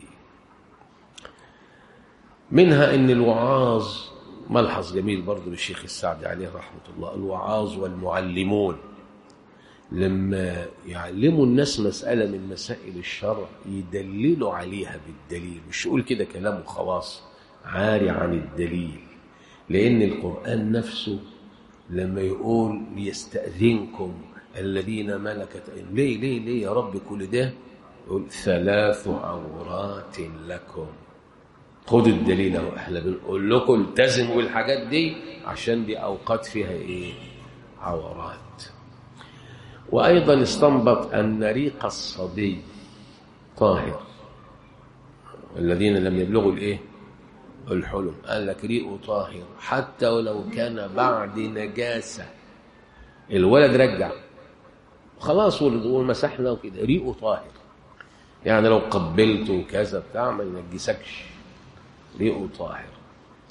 منها ان الوعاظ ملحظ جميل برضه للشيخ السعدي عليه رحمة الله الوعاظ والمعلمون لما يعلموا الناس مسألة من مسائل الشرع يدللوا عليها بالدليل مش يقول كده كلام خلاص عاري عن الدليل لأن القرآن نفسه لما يقول ليستأذنكم الذين ملكت ليه ليه ليه يا رب كل ده يقول ثلاث عورات لكم خدوا الدليل اهو احنا بنقول لكم التزموا بالحاجات دي عشان دي اوقات فيها ايه عورات وايضا استنبط ان ريق الصبي طاهر الذين لم يبلغوا الايه الحلم قال لك ريقه طاهر حتى ولو كان بعد نجاسه الولد رجع خلاص ولد ومسحنا وكده ريقه طاهر يعني لو قبلته وكذا بتاع ما ينجسكش ريقه طاهر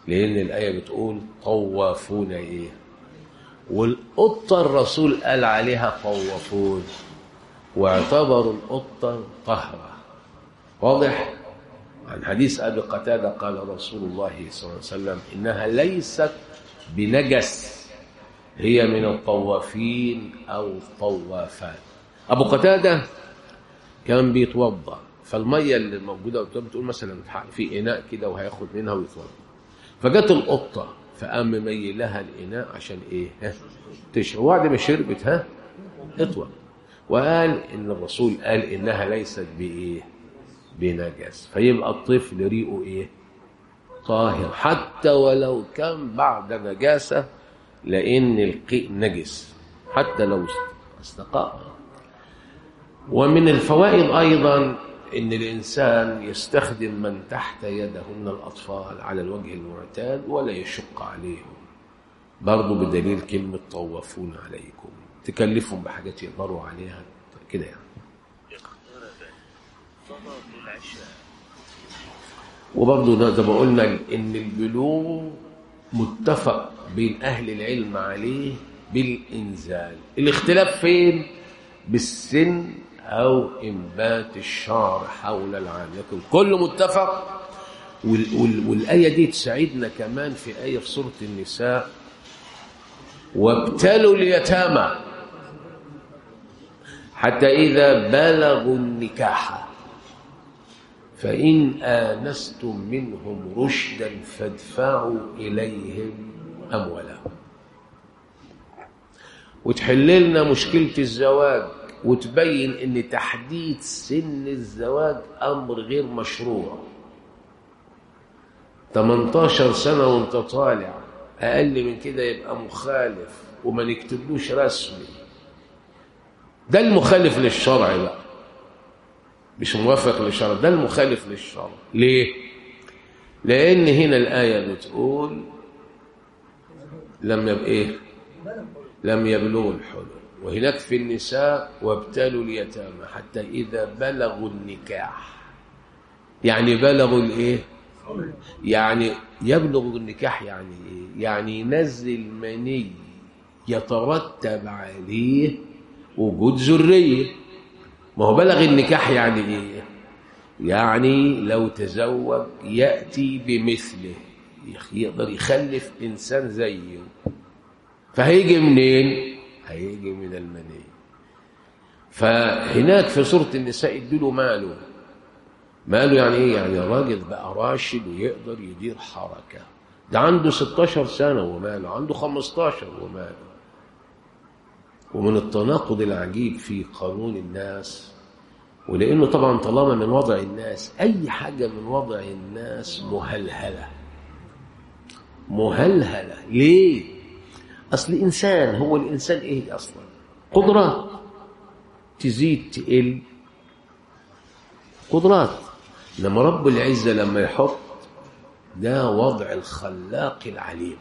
لأن الآية بتقول طوافون إيه والقطة الرسول قال عليها طوافون واعتبروا القطة طهرة واضح عن حديث أبي قتادة قال رسول الله صلى الله عليه وسلم إنها ليست بنجس هي من الطوافين أو الطوافات أبو قتادة كان بيتوضأ فالمية اللي موجودة قدامه بتقول مثلا في إناء كده وهياخد منها ويتوضأ فجت القطة فقام مميل لها الإناء عشان إيه ها تشرب وبعد ما شربت ها اطوى وقال إن الرسول قال إنها ليست بإيه بنجس فيبقى الطفل ريقه إيه طاهر حتى ولو كان بعد نجاسة لأن القيء نجس حتى لو استقاء ومن الفوائد أيضا أن الإنسان يستخدم من تحت يده من الأطفال على الوجه المعتاد ولا يشق عليهم برضو بدليل كلمة طوفون عليكم تكلفهم بحاجات يقدروا عليها كده يعني وبرضه زي ما قلنا ان البلوغ متفق بين اهل العلم عليه بالانزال الاختلاف فين بالسن او انبات الشعر حول العام لكن كله متفق وال وال والايه دي تساعدنا كمان في ايه في سوره النساء وابتلوا اليتامى حتى اذا بلغوا النكاح فإن آنستم منهم رشدا فادفعوا إليهم أموالهم وتحل لنا مشكلة الزواج وتبين ان تحديد سن الزواج امر غير مشروع 18 سنة وانت طالع اقل من كده يبقى مخالف وما نكتبلوش رسمي ده المخالف للشرع بقى مش موافق للشرع ده المخالف للشرع ليه لان هنا الايه بتقول لم يبقى ايه لم يبلغوا الحلم وهناك في النساء وابتلوا اليتامى حتى اذا بلغوا النكاح يعني بلغوا الايه يعني يبلغ النكاح يعني ايه يعني ينزل مني يترتب عليه وجود ذريه ما هو بلغ النكاح يعني ايه يعني لو تزوج ياتي بمثله يقدر يخلف انسان زيه فهيجي منين هيجي من المني فهناك في سوره النساء ادوا ماله ماله يعني ايه يعني الراجل بقى راشد ويقدر يدير حركه ده عنده 16 سنه وماله عنده 15 وماله ومن التناقض العجيب في قانون الناس ولانه طبعا طالما من وضع الناس اي حاجه من وضع الناس مهلهله مهلهله ليه اصل الانسان هو الانسان ايه اصلا قدرات تزيد تقل قدرات لما رب العزه لما يحط ده وضع الخلاق العليم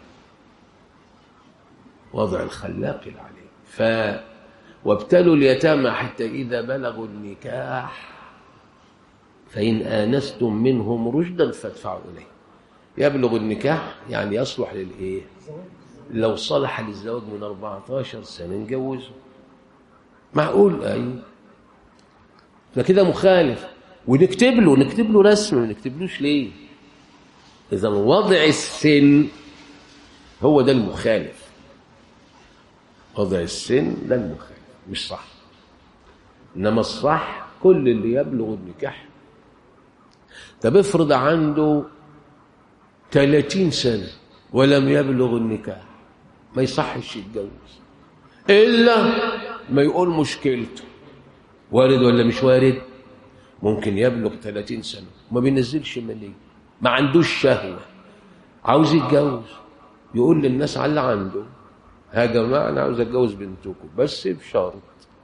وضع الخلاق العليم ف وابتلوا اليتامى حتى إذا بلغوا النكاح فإن آنستم منهم رشدا فادفعوا إليه يبلغ النكاح يعني يصلح للإيه لو صلح للزواج من 14 سنة نجوزه معقول أيوه ده كده مخالف ونكتب له نكتب له رسم ما نكتبلوش ليه إذا وضع السن هو ده المخالف وضع السن ده المخالف مش صح انما الصح كل اللي يبلغ النكاح طب افرض عنده 30 سنه ولم يبلغ النكاح ما يصحش يتجوز الا ما يقول مشكلته وارد ولا مش وارد ممكن يبلغ 30 سنه وما بينزلش مني ما عندوش شهوه عاوز يتجوز يقول للناس على اللي عنده يا جماعه انا عاوز اتجوز بنتكم بس بشرط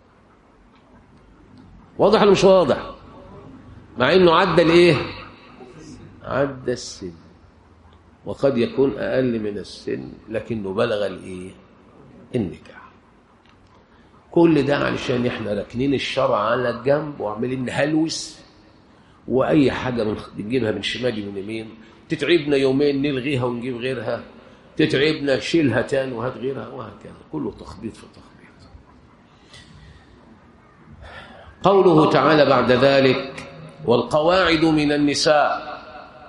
واضح ولا مش واضح مع انه عدى الايه عدى السن وقد يكون اقل من السن لكنه بلغ الايه النكاح كل ده علشان احنا راكنين الشرع على الجنب وعمالين نهلوس واي حاجه من بنجيبها من شمال ومن يمين تتعبنا يومين نلغيها ونجيب غيرها تتعبنا شيلها تاني وهات غيرها وهكذا كله تخبيط في تخبيط قوله تعالى بعد ذلك والقواعد من النساء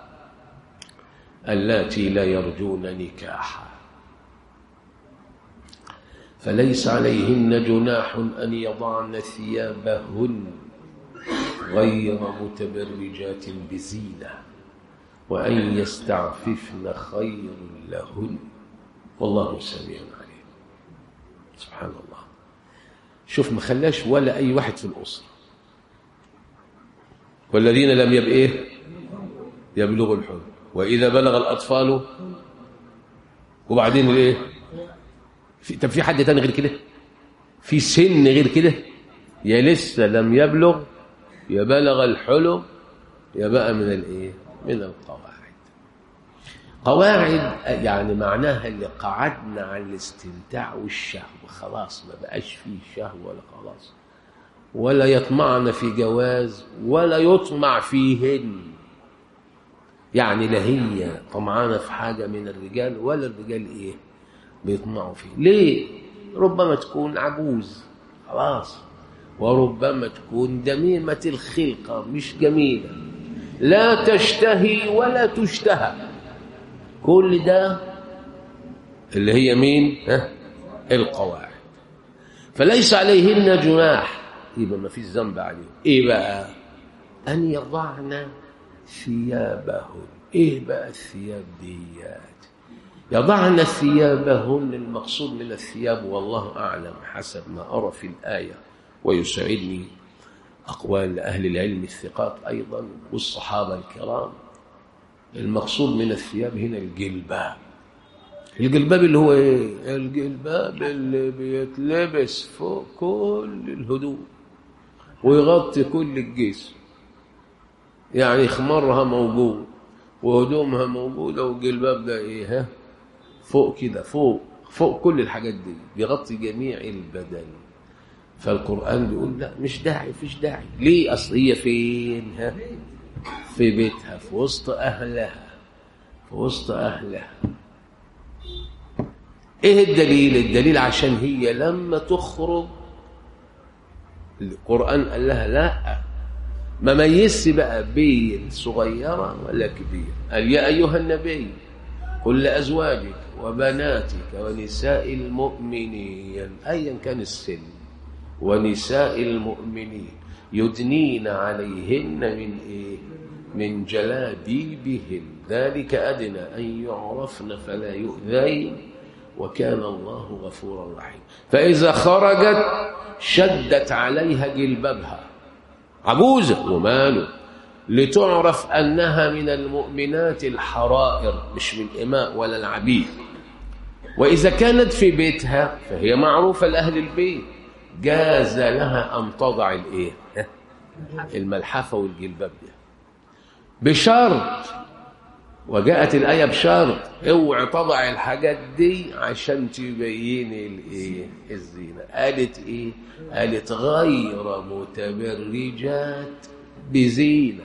اللاتي لا يرجون نكاحا فليس عليهن جناح أن يضعن ثيابهن غير متبرجات بزينة وأن يستعففن خير لهن والله سميع عليم سبحان الله شوف ما خلاش ولا أي واحد في الأسرة والذين لم يبقى إيه يبلغوا الحلم وإذا بلغ الأطفال وبعدين الإيه في طب في حد تاني غير كده في سن غير كده يا لسه لم يبلغ يا بلغ الحلم يا بقى من الايه من القواعد قواعد يعني معناها اللي قعدنا عن الاستمتاع والشهوه خلاص ما بقاش فيه شهوه ولا خلاص ولا يطمعن في جواز ولا يطمع فيهن يعني لا هي طمعانه في حاجه من الرجال ولا الرجال ايه بيطمعوا فيه ليه ربما تكون عجوز خلاص وربما تكون دميمة الخلقة مش جميلة لا تشتهي ولا تشتهى كل ده اللي هي مين ها؟ القواعد فليس عليهن جناح يبقى ما فيش ذنب عليهم ايه بقى ان يضعن ثيابهن ايه بقى الثياب ديات يضعن ثيابهن المقصود من الثياب والله أعلم حسب ما أرى في الآية ويسعدني أقوال أهل العلم الثقات أيضا والصحابة الكرام المقصود من الثياب هنا الجلباب الجلباب اللي هو ايه الجلباب اللي بيتلبس فوق كل الهدوء ويغطي كل الجسم يعني خمارها موجود وهدومها موجودة والجلباب ده ايه ها فوق كده فوق فوق كل الحاجات دي بيغطي جميع البدن فالقرآن بيقول لا مش داعي مفيش داعي ليه أصل هي فين ها في بيتها في وسط أهلها في وسط أهلها إيه الدليل الدليل عشان هي لما تخرج القرآن قال لها لا ما ميزش بقى بين صغيرة ولا كبيرة قال يا أيها النبي قل لأزواجك وبناتك ونساء المؤمنين أيا كان السن ونساء المؤمنين يدنين عليهن من إيه من جلابيبهن ذلك أدنى أن يعرفن فلا يؤذين وكان الله غفورا رحيما فإذا خرجت شدت عليها جلبابها عجوزة وماله لتعرف أنها من المؤمنات الحرائر مش من الإماء ولا العبيد وإذا كانت في بيتها فهي معروفة لأهل البيت جاز لها أن تضع الإيه الملحفة والجلباب ده بشرط وجاءت الآية بشرط اوعي تضع الحاجات دي عشان تبين الايه الزينة قالت ايه قالت غير متبرجات بزينة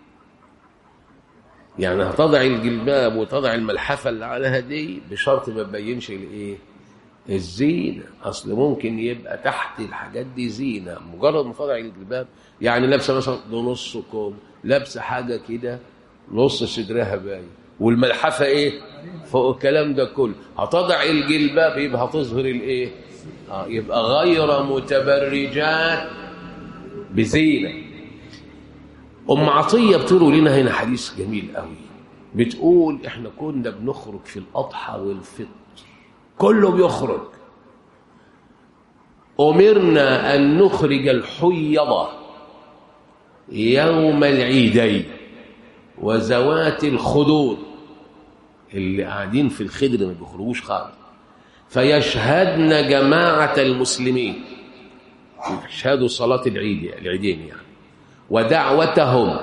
يعني هتضع الجلباب وتضع الملحفة اللي عليها دي بشرط ما تبينش الايه الزينة أصل ممكن يبقى تحت الحاجات دي زينة مجرد ما تضع الجلباب يعني لابسة مثلا بنص كوم لابسة حاجة كده نص صدرها باين والملحفة ايه فوق الكلام ده كله هتضع الجلباب يبقى هتظهر الايه آه يبقى غير متبرجات بزينة أم عطية بتروي لنا هنا حديث جميل قوي بتقول احنا كنا بنخرج في الأضحى والفطر كله بيخرج أمرنا أن نخرج الحيضة يوم العيدين وزوات الخدود اللي قاعدين في الخدر ما بيخرجوش خالص فيشهدن جماعة المسلمين يشهدوا صلاة العيد العيدين يعني ودعوتهم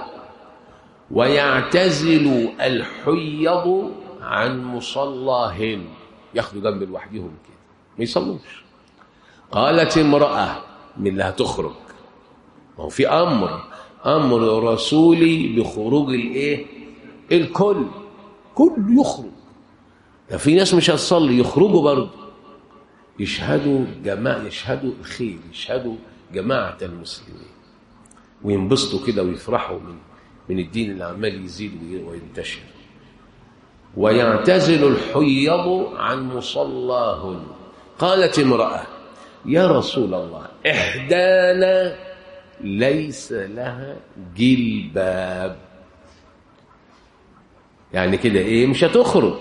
ويعتزل الحيض عن مصلاهن ياخدوا جنب لوحدهم كده ما يصلوش قالت امرأة من اللي هتخرج ما هو في أمر أمر رسولي بخروج الإيه الكل كله يخرج ده في ناس مش هتصلي يخرجوا برضه يشهدوا جماعة يشهدوا الخير يشهدوا جماعة المسلمين وينبسطوا كده ويفرحوا من من الدين اللي عمال يزيد وينتشر ويعتزل الحيض عن مصلاهن قالت امرأة يا رسول الله إحدانا ليس لها جلباب يعني كده ايه مش هتخرج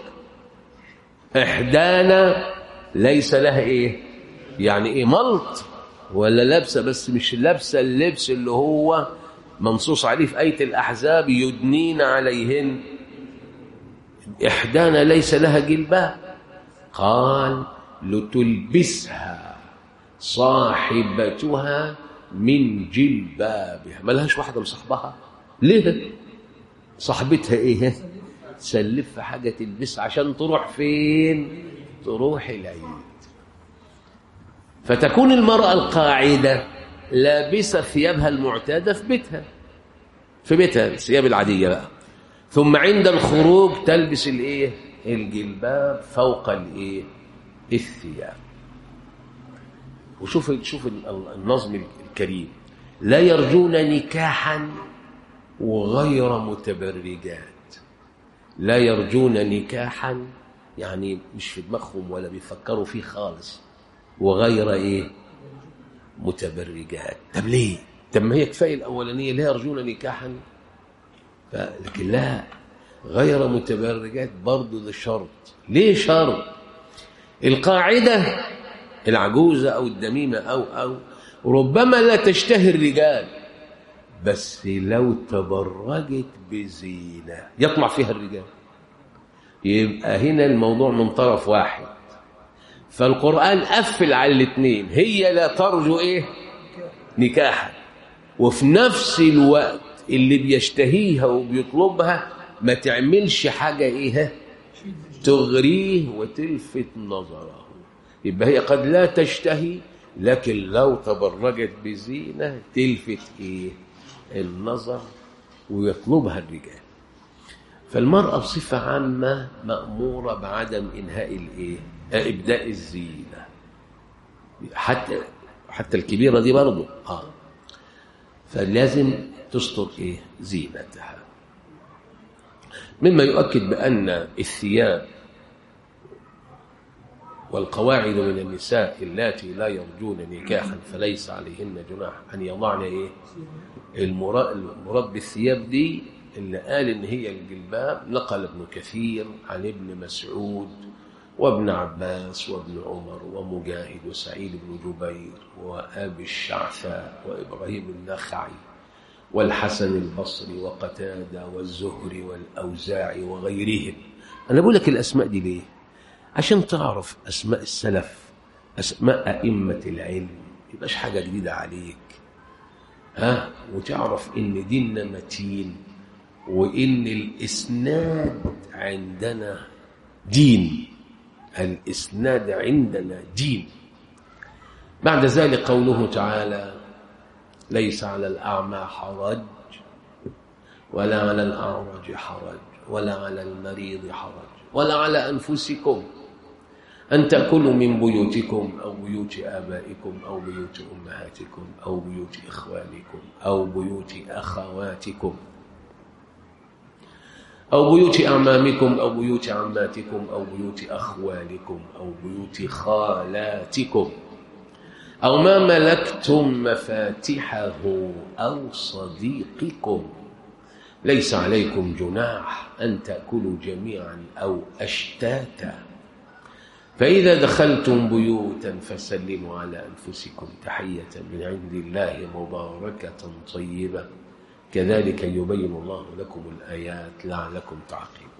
إحدانا ليس لها ايه يعني ايه ملط ولا لابسه بس مش لابسه اللبس اللي هو منصوص عليه في آية الأحزاب يدنين عليهن إحدانا ليس لها جلباب قال لتلبسها صاحبتها من جلبابها ما لهاش واحدة مصاحبها ليه صاحبتها ايه تسلف حاجة تلبسها عشان تروح فين تروح العيد فتكون المرأة القاعدة لابسة ثيابها المعتادة في بيتها في بيتها الثياب العادية بقى ثم عند الخروج تلبس الايه الجلباب فوق الايه الثياب وشوف شوف النظم الكريم لا يرجون نكاحا وغير متبرجات لا يرجون نكاحا يعني مش في دماغهم ولا بيفكروا فيه خالص وغير ايه متبرجات طب ليه طب ما هي كفايه الاولانيه لا يرجون نكاحا لكن لا غير متبرجات برضه ده شرط ليه شرط القاعده العجوزه او الدميمه او او ربما لا تشتهي الرجال بس لو تبرجت بزينه يطمع فيها الرجال يبقى هنا الموضوع من طرف واحد فالقرآن قفل على الاثنين هي لا ترجو ايه نكاحا وفي نفس الوقت اللي بيشتهيها وبيطلبها ما تعملش حاجة ايه تغريه وتلفت نظره يبقى هي قد لا تشتهي لكن لو تبرجت بزينة تلفت ايه النظر ويطلبها الرجال فالمرأة بصفة عامة مأمورة بعدم إنهاء الإيه؟ إبداء الزينة حتى حتى الكبيرة دي برضه آه فلازم تستر إيه؟ زينتها مما يؤكد بأن الثياب والقواعد من النساء اللاتي لا يرجون نكاحا فليس عليهن جناح أن يضعن إيه؟ المراد بالثياب دي اللي قال ان هي الجلباب نقل ابن كثير عن ابن مسعود وابن عباس وابن عمر ومجاهد وسعيد بن جبير وابي الشعثاء وابراهيم النخعي والحسن البصري وقتاده والزهري والاوزاعي وغيرهم انا بقول لك الاسماء دي ليه عشان تعرف اسماء السلف اسماء ائمه العلم يبقاش حاجه جديده عليك ها وتعرف ان ديننا متين وإن الإسناد عندنا دين الإسناد عندنا دين بعد ذلك قوله تعالى ليس على الأعمى حرج ولا على الأعرج حرج ولا على المريض حرج ولا على أنفسكم أن تأكلوا من بيوتكم أو بيوت آبائكم أو بيوت أمهاتكم أو بيوت إخوانكم أو بيوت أخواتكم أو بيوت أعمامكم أو بيوت عماتكم أو بيوت أخوالكم أو بيوت خالاتكم أو ما ملكتم مفاتحه أو صديقكم ليس عليكم جناح أن تأكلوا جميعا أو أشتاتا فإذا دخلتم بيوتا فسلموا على أنفسكم تحية من عند الله مباركة طيبة كذلك يبين الله لكم الآيات لعلكم تعقلون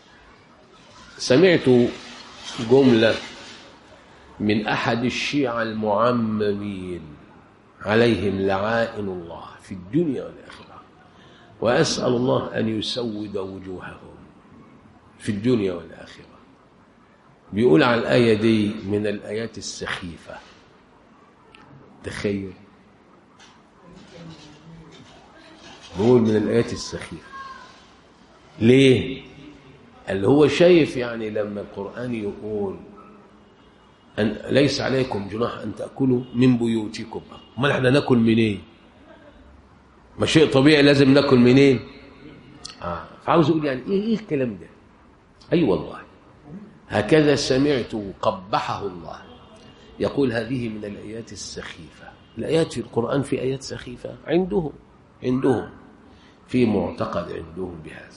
سمعت جملة من أحد الشيعة المعممين عليهم لعائن الله في الدنيا والآخرة وأسأل الله أن يسود وجوههم في الدنيا والآخرة بيقول على الآية دي من الآيات السخيفة تخيل بقول من الآيات السخيفة ليه؟ اللي هو شايف يعني لما القرآن يقول أن ليس عليكم جناح أن تأكلوا من بيوتكم ما احنا ناكل منين ما شيء طبيعي لازم ناكل منين آه. فعاوز اقول يعني ايه ايه الكلام ده اي أيوة والله هكذا سمعت قبحه الله يقول هذه من الايات السخيفه الايات في القران في ايات سخيفه عندهم عندهم في معتقد عندهم بهذا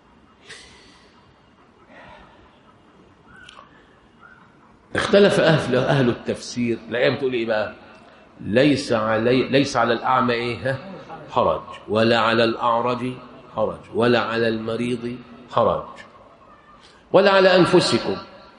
اختلف اهل اهل التفسير الايه بتقول ايه بقى ليس علي ليس على الاعمى ايه حرج ولا على الاعرج حرج ولا على المريض حرج ولا على انفسكم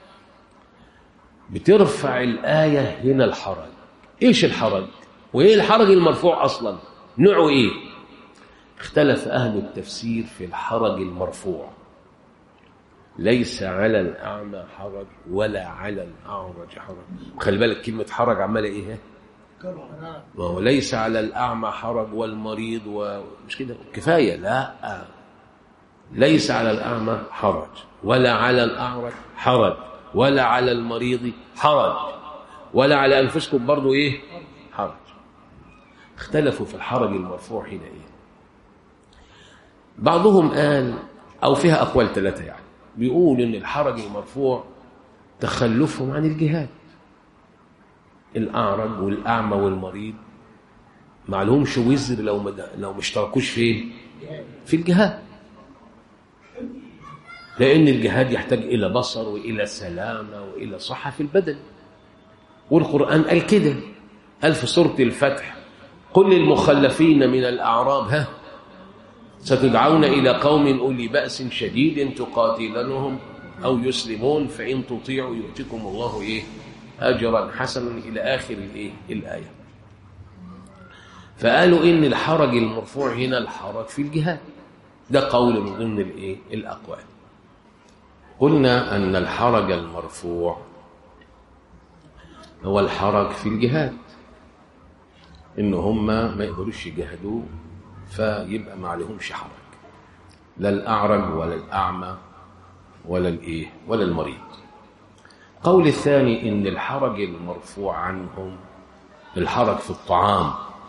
بترفع الايه هنا الحرج ايش الحرج وايه الحرج المرفوع اصلا نوعه ايه اختلف اهل التفسير في الحرج المرفوع ليس على الأعمى حرج ولا على الأعرج حرج خلي بالك كلمة حرج عمالة إيه ما هو ليس على الأعمى حرج والمريض ومش كده كفاية لا ليس على الأعمى حرج ولا على الأعرج حرج ولا على المريض حرج ولا على أنفسكم برضو إيه حرج اختلفوا في الحرج المرفوع هنا إيه بعضهم قال أو فيها أقوال ثلاثة يعني بيقول ان الحرج المرفوع تخلفهم عن الجهاد الاعرج والاعمى والمريض ما لهمش وزر لو ما لو ما اشتركوش فين في الجهاد لان الجهاد يحتاج الى بصر والى سلامه والى صحه في البدن والقران قال كده قال في سوره الفتح قل للمخلفين من الاعراب ها ستدعون إلى قوم أولي بأس شديد تقاتلونهم أو يسلمون فإن تطيعوا يؤتكم الله إيه أجرا حسنا إلى آخر الإيه الآية فقالوا إن الحرج المرفوع هنا الحرج في الجهاد ده قول من ضمن الإيه الأقوال قلنا أن الحرج المرفوع هو الحرج في الجهاد إن هم ما يقدروش يجاهدوا فيبقى ما عليهمش حرج لا الأعرج ولا الأعمى ولا الإيه ولا المريض قول الثاني إن الحرج المرفوع عنهم الحرج في الطعام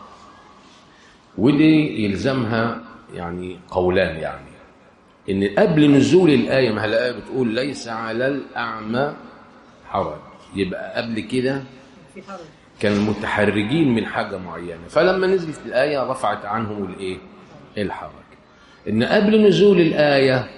ودي يلزمها يعني قولان يعني إن قبل نزول الآية ما الآية بتقول ليس على الأعمى حرج يبقى قبل كده في حرج كانوا متحرجين من حاجة معينة فلما نزلت الآية رفعت عنهم الإيه؟ الحرج إن قبل نزول الآية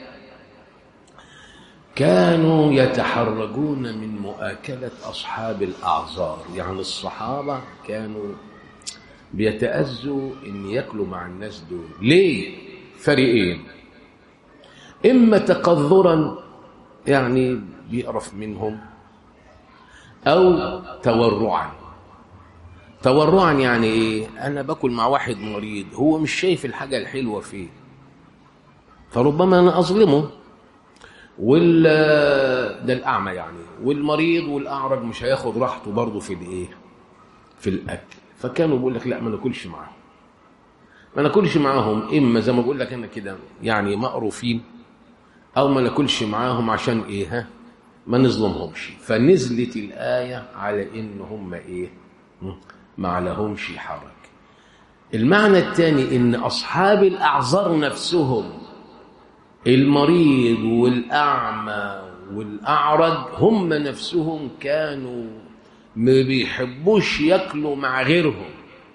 كانوا يتحرجون من مؤاكلة أصحاب الأعذار يعني الصحابة كانوا بيتأذوا إن يأكلوا مع الناس دول ليه؟ فريقين إما تقذرا يعني بيقرف منهم أو تورعا تورعا يعني ايه انا باكل مع واحد مريض هو مش شايف الحاجه الحلوه فيه فربما انا اظلمه وال ده الاعمى يعني والمريض والاعرج مش هياخد راحته برضه في الايه في الاكل فكانوا بيقول لك لا ما ناكلش معاهم ما ناكلش معاهم اما زي ما بقول لك انا كده يعني مقروفين او ما ناكلش معاهم عشان ايه ها ما نظلمهمش فنزلت الايه على ان هم ايه ما عليهمش حرج المعنى الثاني ان اصحاب الاعذار نفسهم المريض والاعمى والاعرج هم نفسهم كانوا ما بيحبوش ياكلوا مع غيرهم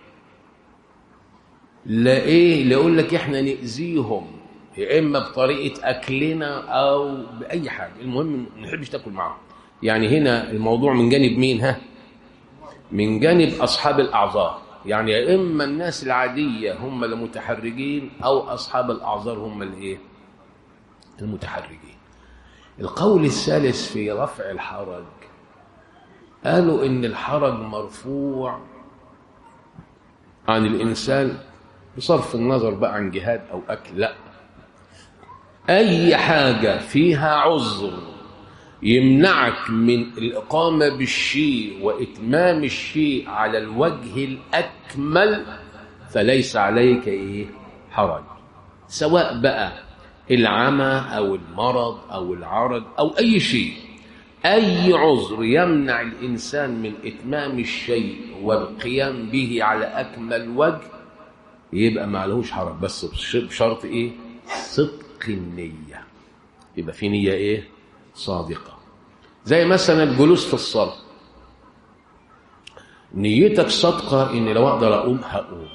لا ايه لا يقول لك احنا ناذيهم يا اما بطريقه اكلنا او باي حاجه المهم ما نحبش تاكل معاهم يعني هنا الموضوع من جانب مين ها من جانب أصحاب الأعذار يعني يا إما الناس العادية هم المتحرجين أو أصحاب الأعذار هم الإيه المتحرجين القول الثالث في رفع الحرج قالوا إن الحرج مرفوع عن الإنسان بصرف النظر بقى عن جهاد أو أكل لا أي حاجة فيها عذر يمنعك من الإقامة بالشيء وإتمام الشيء على الوجه الأكمل فليس عليك إيه حرج سواء بقى العمى أو المرض أو العرج أو أي شيء أي عذر يمنع الإنسان من إتمام الشيء والقيام به على أكمل وجه يبقى ما عليهوش حرج بس بشرط إيه صدق النية يبقى في نية إيه صادقة زي مثلا الجلوس في الصلاة نيتك صادقة إن لو أقدر أقوم هقوم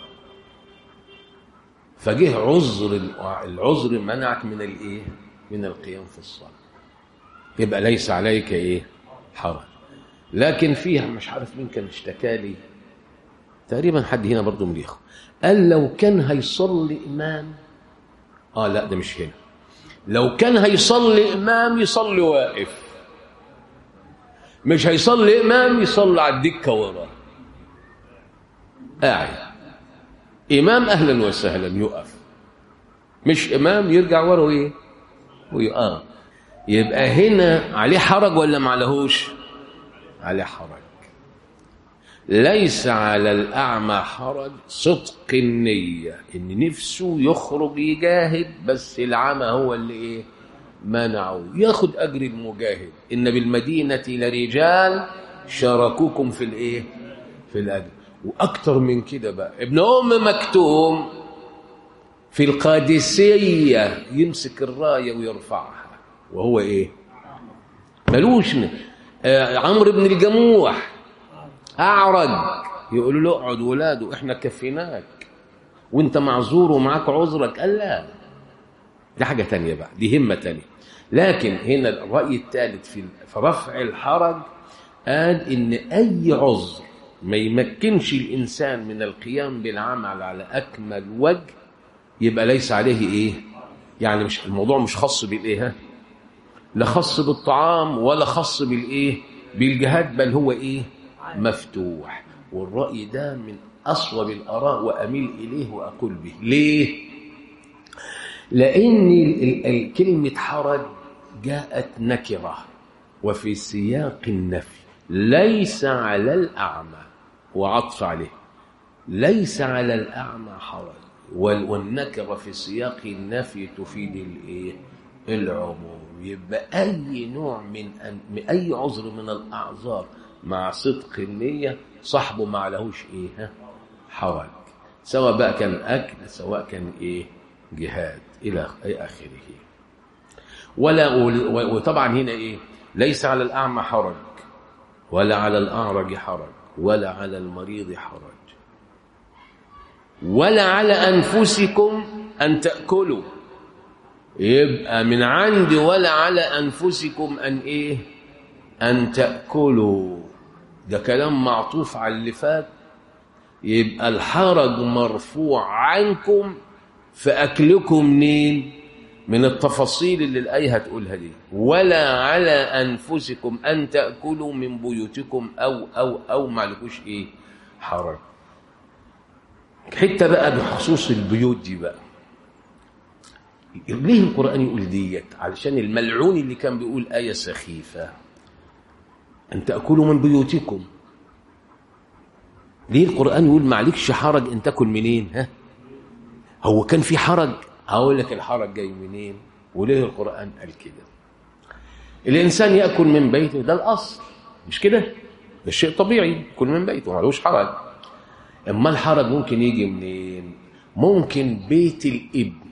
فجه عذر العذر منعك من الإيه من القيام في الصلاة يبقى ليس عليك إيه حرج لكن فيها مش عارف مين كان اشتكى لي تقريبا حد هنا برضه من الإخوة قال لو كان هيصلي إمام آه لا ده مش هنا لو كان هيصلي إمام يصلي واقف مش هيصلي إمام يصلي على الدكة وراه قاعد إمام أهلا وسهلا يقف مش إمام يرجع ورا إيه ويقف يبقى هنا عليه حرج ولا ما عليهوش عليه حرج ليس على الأعمى حرج صدق النية إن نفسه يخرج يجاهد بس العمى هو اللي إيه منعه ياخد أجر المجاهد إن بالمدينة لرجال شاركوكم في الإيه في الأجر وأكتر من كده بقى ابن أم مكتوم في القادسية يمسك الراية ويرفعها وهو إيه ملوش آه عمرو بن الجموح أعرج يقولوا له اقعد ولاده احنا كفيناك وانت معذور ومعاك عذرك قال لا دي حاجة تانية بقى دي همة تانية لكن هنا الرأي الثالث في رفع الحرج قال إن أي عذر ما يمكنش الإنسان من القيام بالعمل على أكمل وجه يبقى ليس عليه إيه يعني مش الموضوع مش خاص بالإيه لا خاص بالطعام ولا خاص بالإيه بالجهاد بل هو إيه مفتوح والرأي ده من أصوب الآراء وأميل إليه وأقول به ليه لأن كلمة حرج جاءت نكرة وفي سياق النفي ليس على الأعمى وعطف عليه ليس على الأعمى حرج والنكرة في سياق النفي تفيد الإيه؟ العموم يبقى أي نوع من أن أي عذر من الأعذار مع صدق النية صاحبه ما عليهوش إيه حرج سواء بقى كان أكل سواء كان إيه جهاد إلى آخره ولا وطبعا هنا إيه ليس على الأعمى حرج ولا على الأعرج حرج ولا على المريض حرج ولا على أنفسكم أن تأكلوا يبقى من عند ولا على أنفسكم أن إيه أن تأكلوا ده كلام معطوف على اللي فات يبقى الحرج مرفوع عنكم في أكلكم منين من التفاصيل اللي الآية هتقولها دي ولا على أنفسكم أن تأكلوا من بيوتكم أو أو أو معلكوش إيه حرج حتة بقى بخصوص البيوت دي بقى ليه القرآن يقول ديت علشان الملعون اللي كان بيقول آية سخيفة أن تأكلوا من بيوتكم ليه القرآن يقول معلكش حرج أن تأكل منين ها هو كان في حرج هقول لك الحرج جاي منين وليه القرآن قال كده الإنسان يأكل من بيته ده الأصل مش كده ده شيء طبيعي يأكل من بيته معلوش حرج اما الحرج ممكن يجي منين ممكن بيت الابن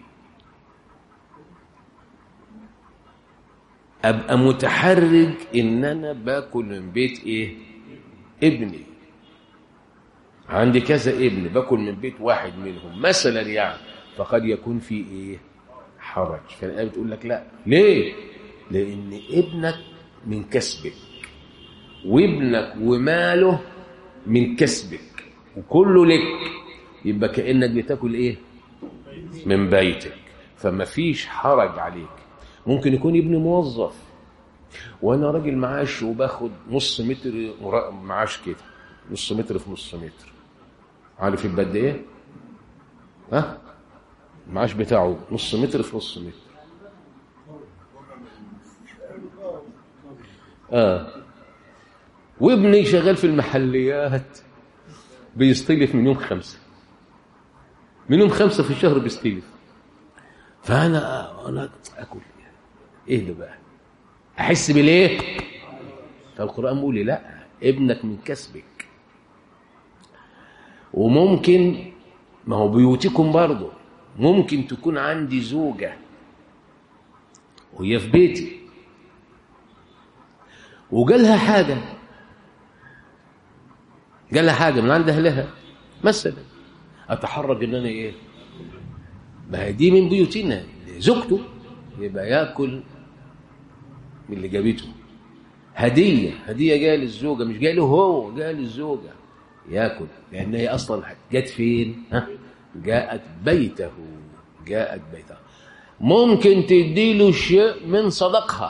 ابقى متحرج ان انا باكل من بيت ايه ابني عندي كذا ابن باكل من بيت واحد منهم مثلا يعني فقد يكون في ايه حرج فالايه بتقول لك لا ليه لان ابنك من كسبك وابنك وماله من كسبك وكله لك يبقى كانك بتاكل ايه من بيتك فما فيش حرج عليك ممكن يكون ابني موظف وانا راجل معاش وباخد نص متر معاش كده نص متر في نص متر عارف يبقى قد ايه ها المعاش بتاعه نص متر في نص متر اه وابني شغال في المحليات بيستلف من يوم خمسة من يوم خمسة في الشهر بيستلف فانا انا اكل ايه ده بقى احس بالايه فالقران بيقول لي لا ابنك من كسبك وممكن ما هو بيوتكم برضه ممكن تكون عندي زوجه وهي في بيتي وجالها حاجه جالها حاجه من عند اهلها مثلا اتحرج ان انا ايه ما هي دي من بيوتنا زوجته يبقى ياكل من اللي جابته هديه هديه جايه للزوجه مش جايه له هو جايه للزوجه ياكل لان هي اصلا جت فين ها جاءت بيته جاءت بيته ممكن تديله شيء من صدقها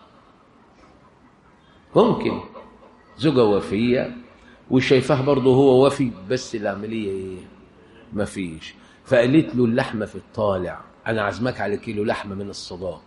ممكن زوجة وفية وشايفاه برضه هو وفي بس العملية ايه ما فيش فقالت له اللحمة في الطالع أنا عازمك على كيلو لحمة من الصداق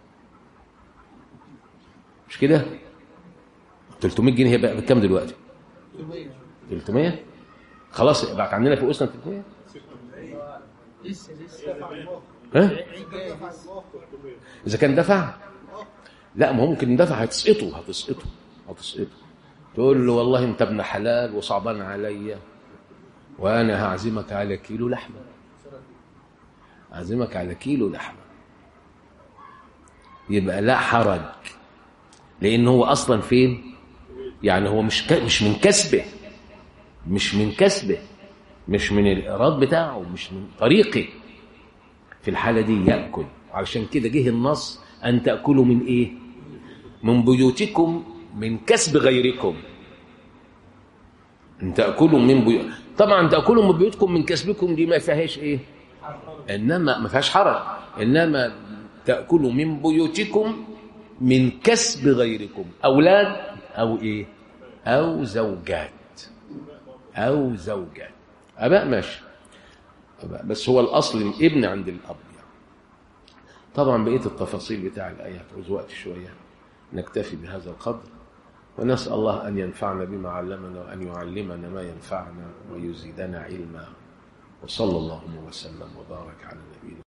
مش كده 300 جنيه بقى بكام دلوقتي 300 خلاص ابعت عندنا في أسنة 300 لسه لسه ها إذا كان دفع لا ما هو ممكن دفع هتسقطه هتسقطه هتسقطه تقول له والله انت ابن حلال وصعبان عليا وانا هعزمك على كيلو لحمه اعزمك على كيلو لحمه يبقى لا حرج لان هو اصلا فين يعني هو مش ك... مش من كسبه مش من كسبه مش من الايراد بتاعه مش من طريقه في الحاله دي ياكل علشان كده جه النص ان تاكلوا من ايه من بيوتكم من كسب غيركم ان تاكلوا من بيوت طبعا تاكلوا من بيوتكم من كسبكم دي ما فيهاش ايه انما ما فيهاش حرج انما تاكلوا من بيوتكم من كسب غيركم اولاد او ايه او زوجات او زوجات اباء ماشي أباء بس هو الاصل الابن عند الاب يعني. طبعا بقيه التفاصيل بتاع الايه هتعوز وقت شويه نكتفي بهذا القدر ونسال الله ان ينفعنا بما علمنا وان يعلمنا ما ينفعنا ويزيدنا علما وصلى الله وسلم وبارك على نبينا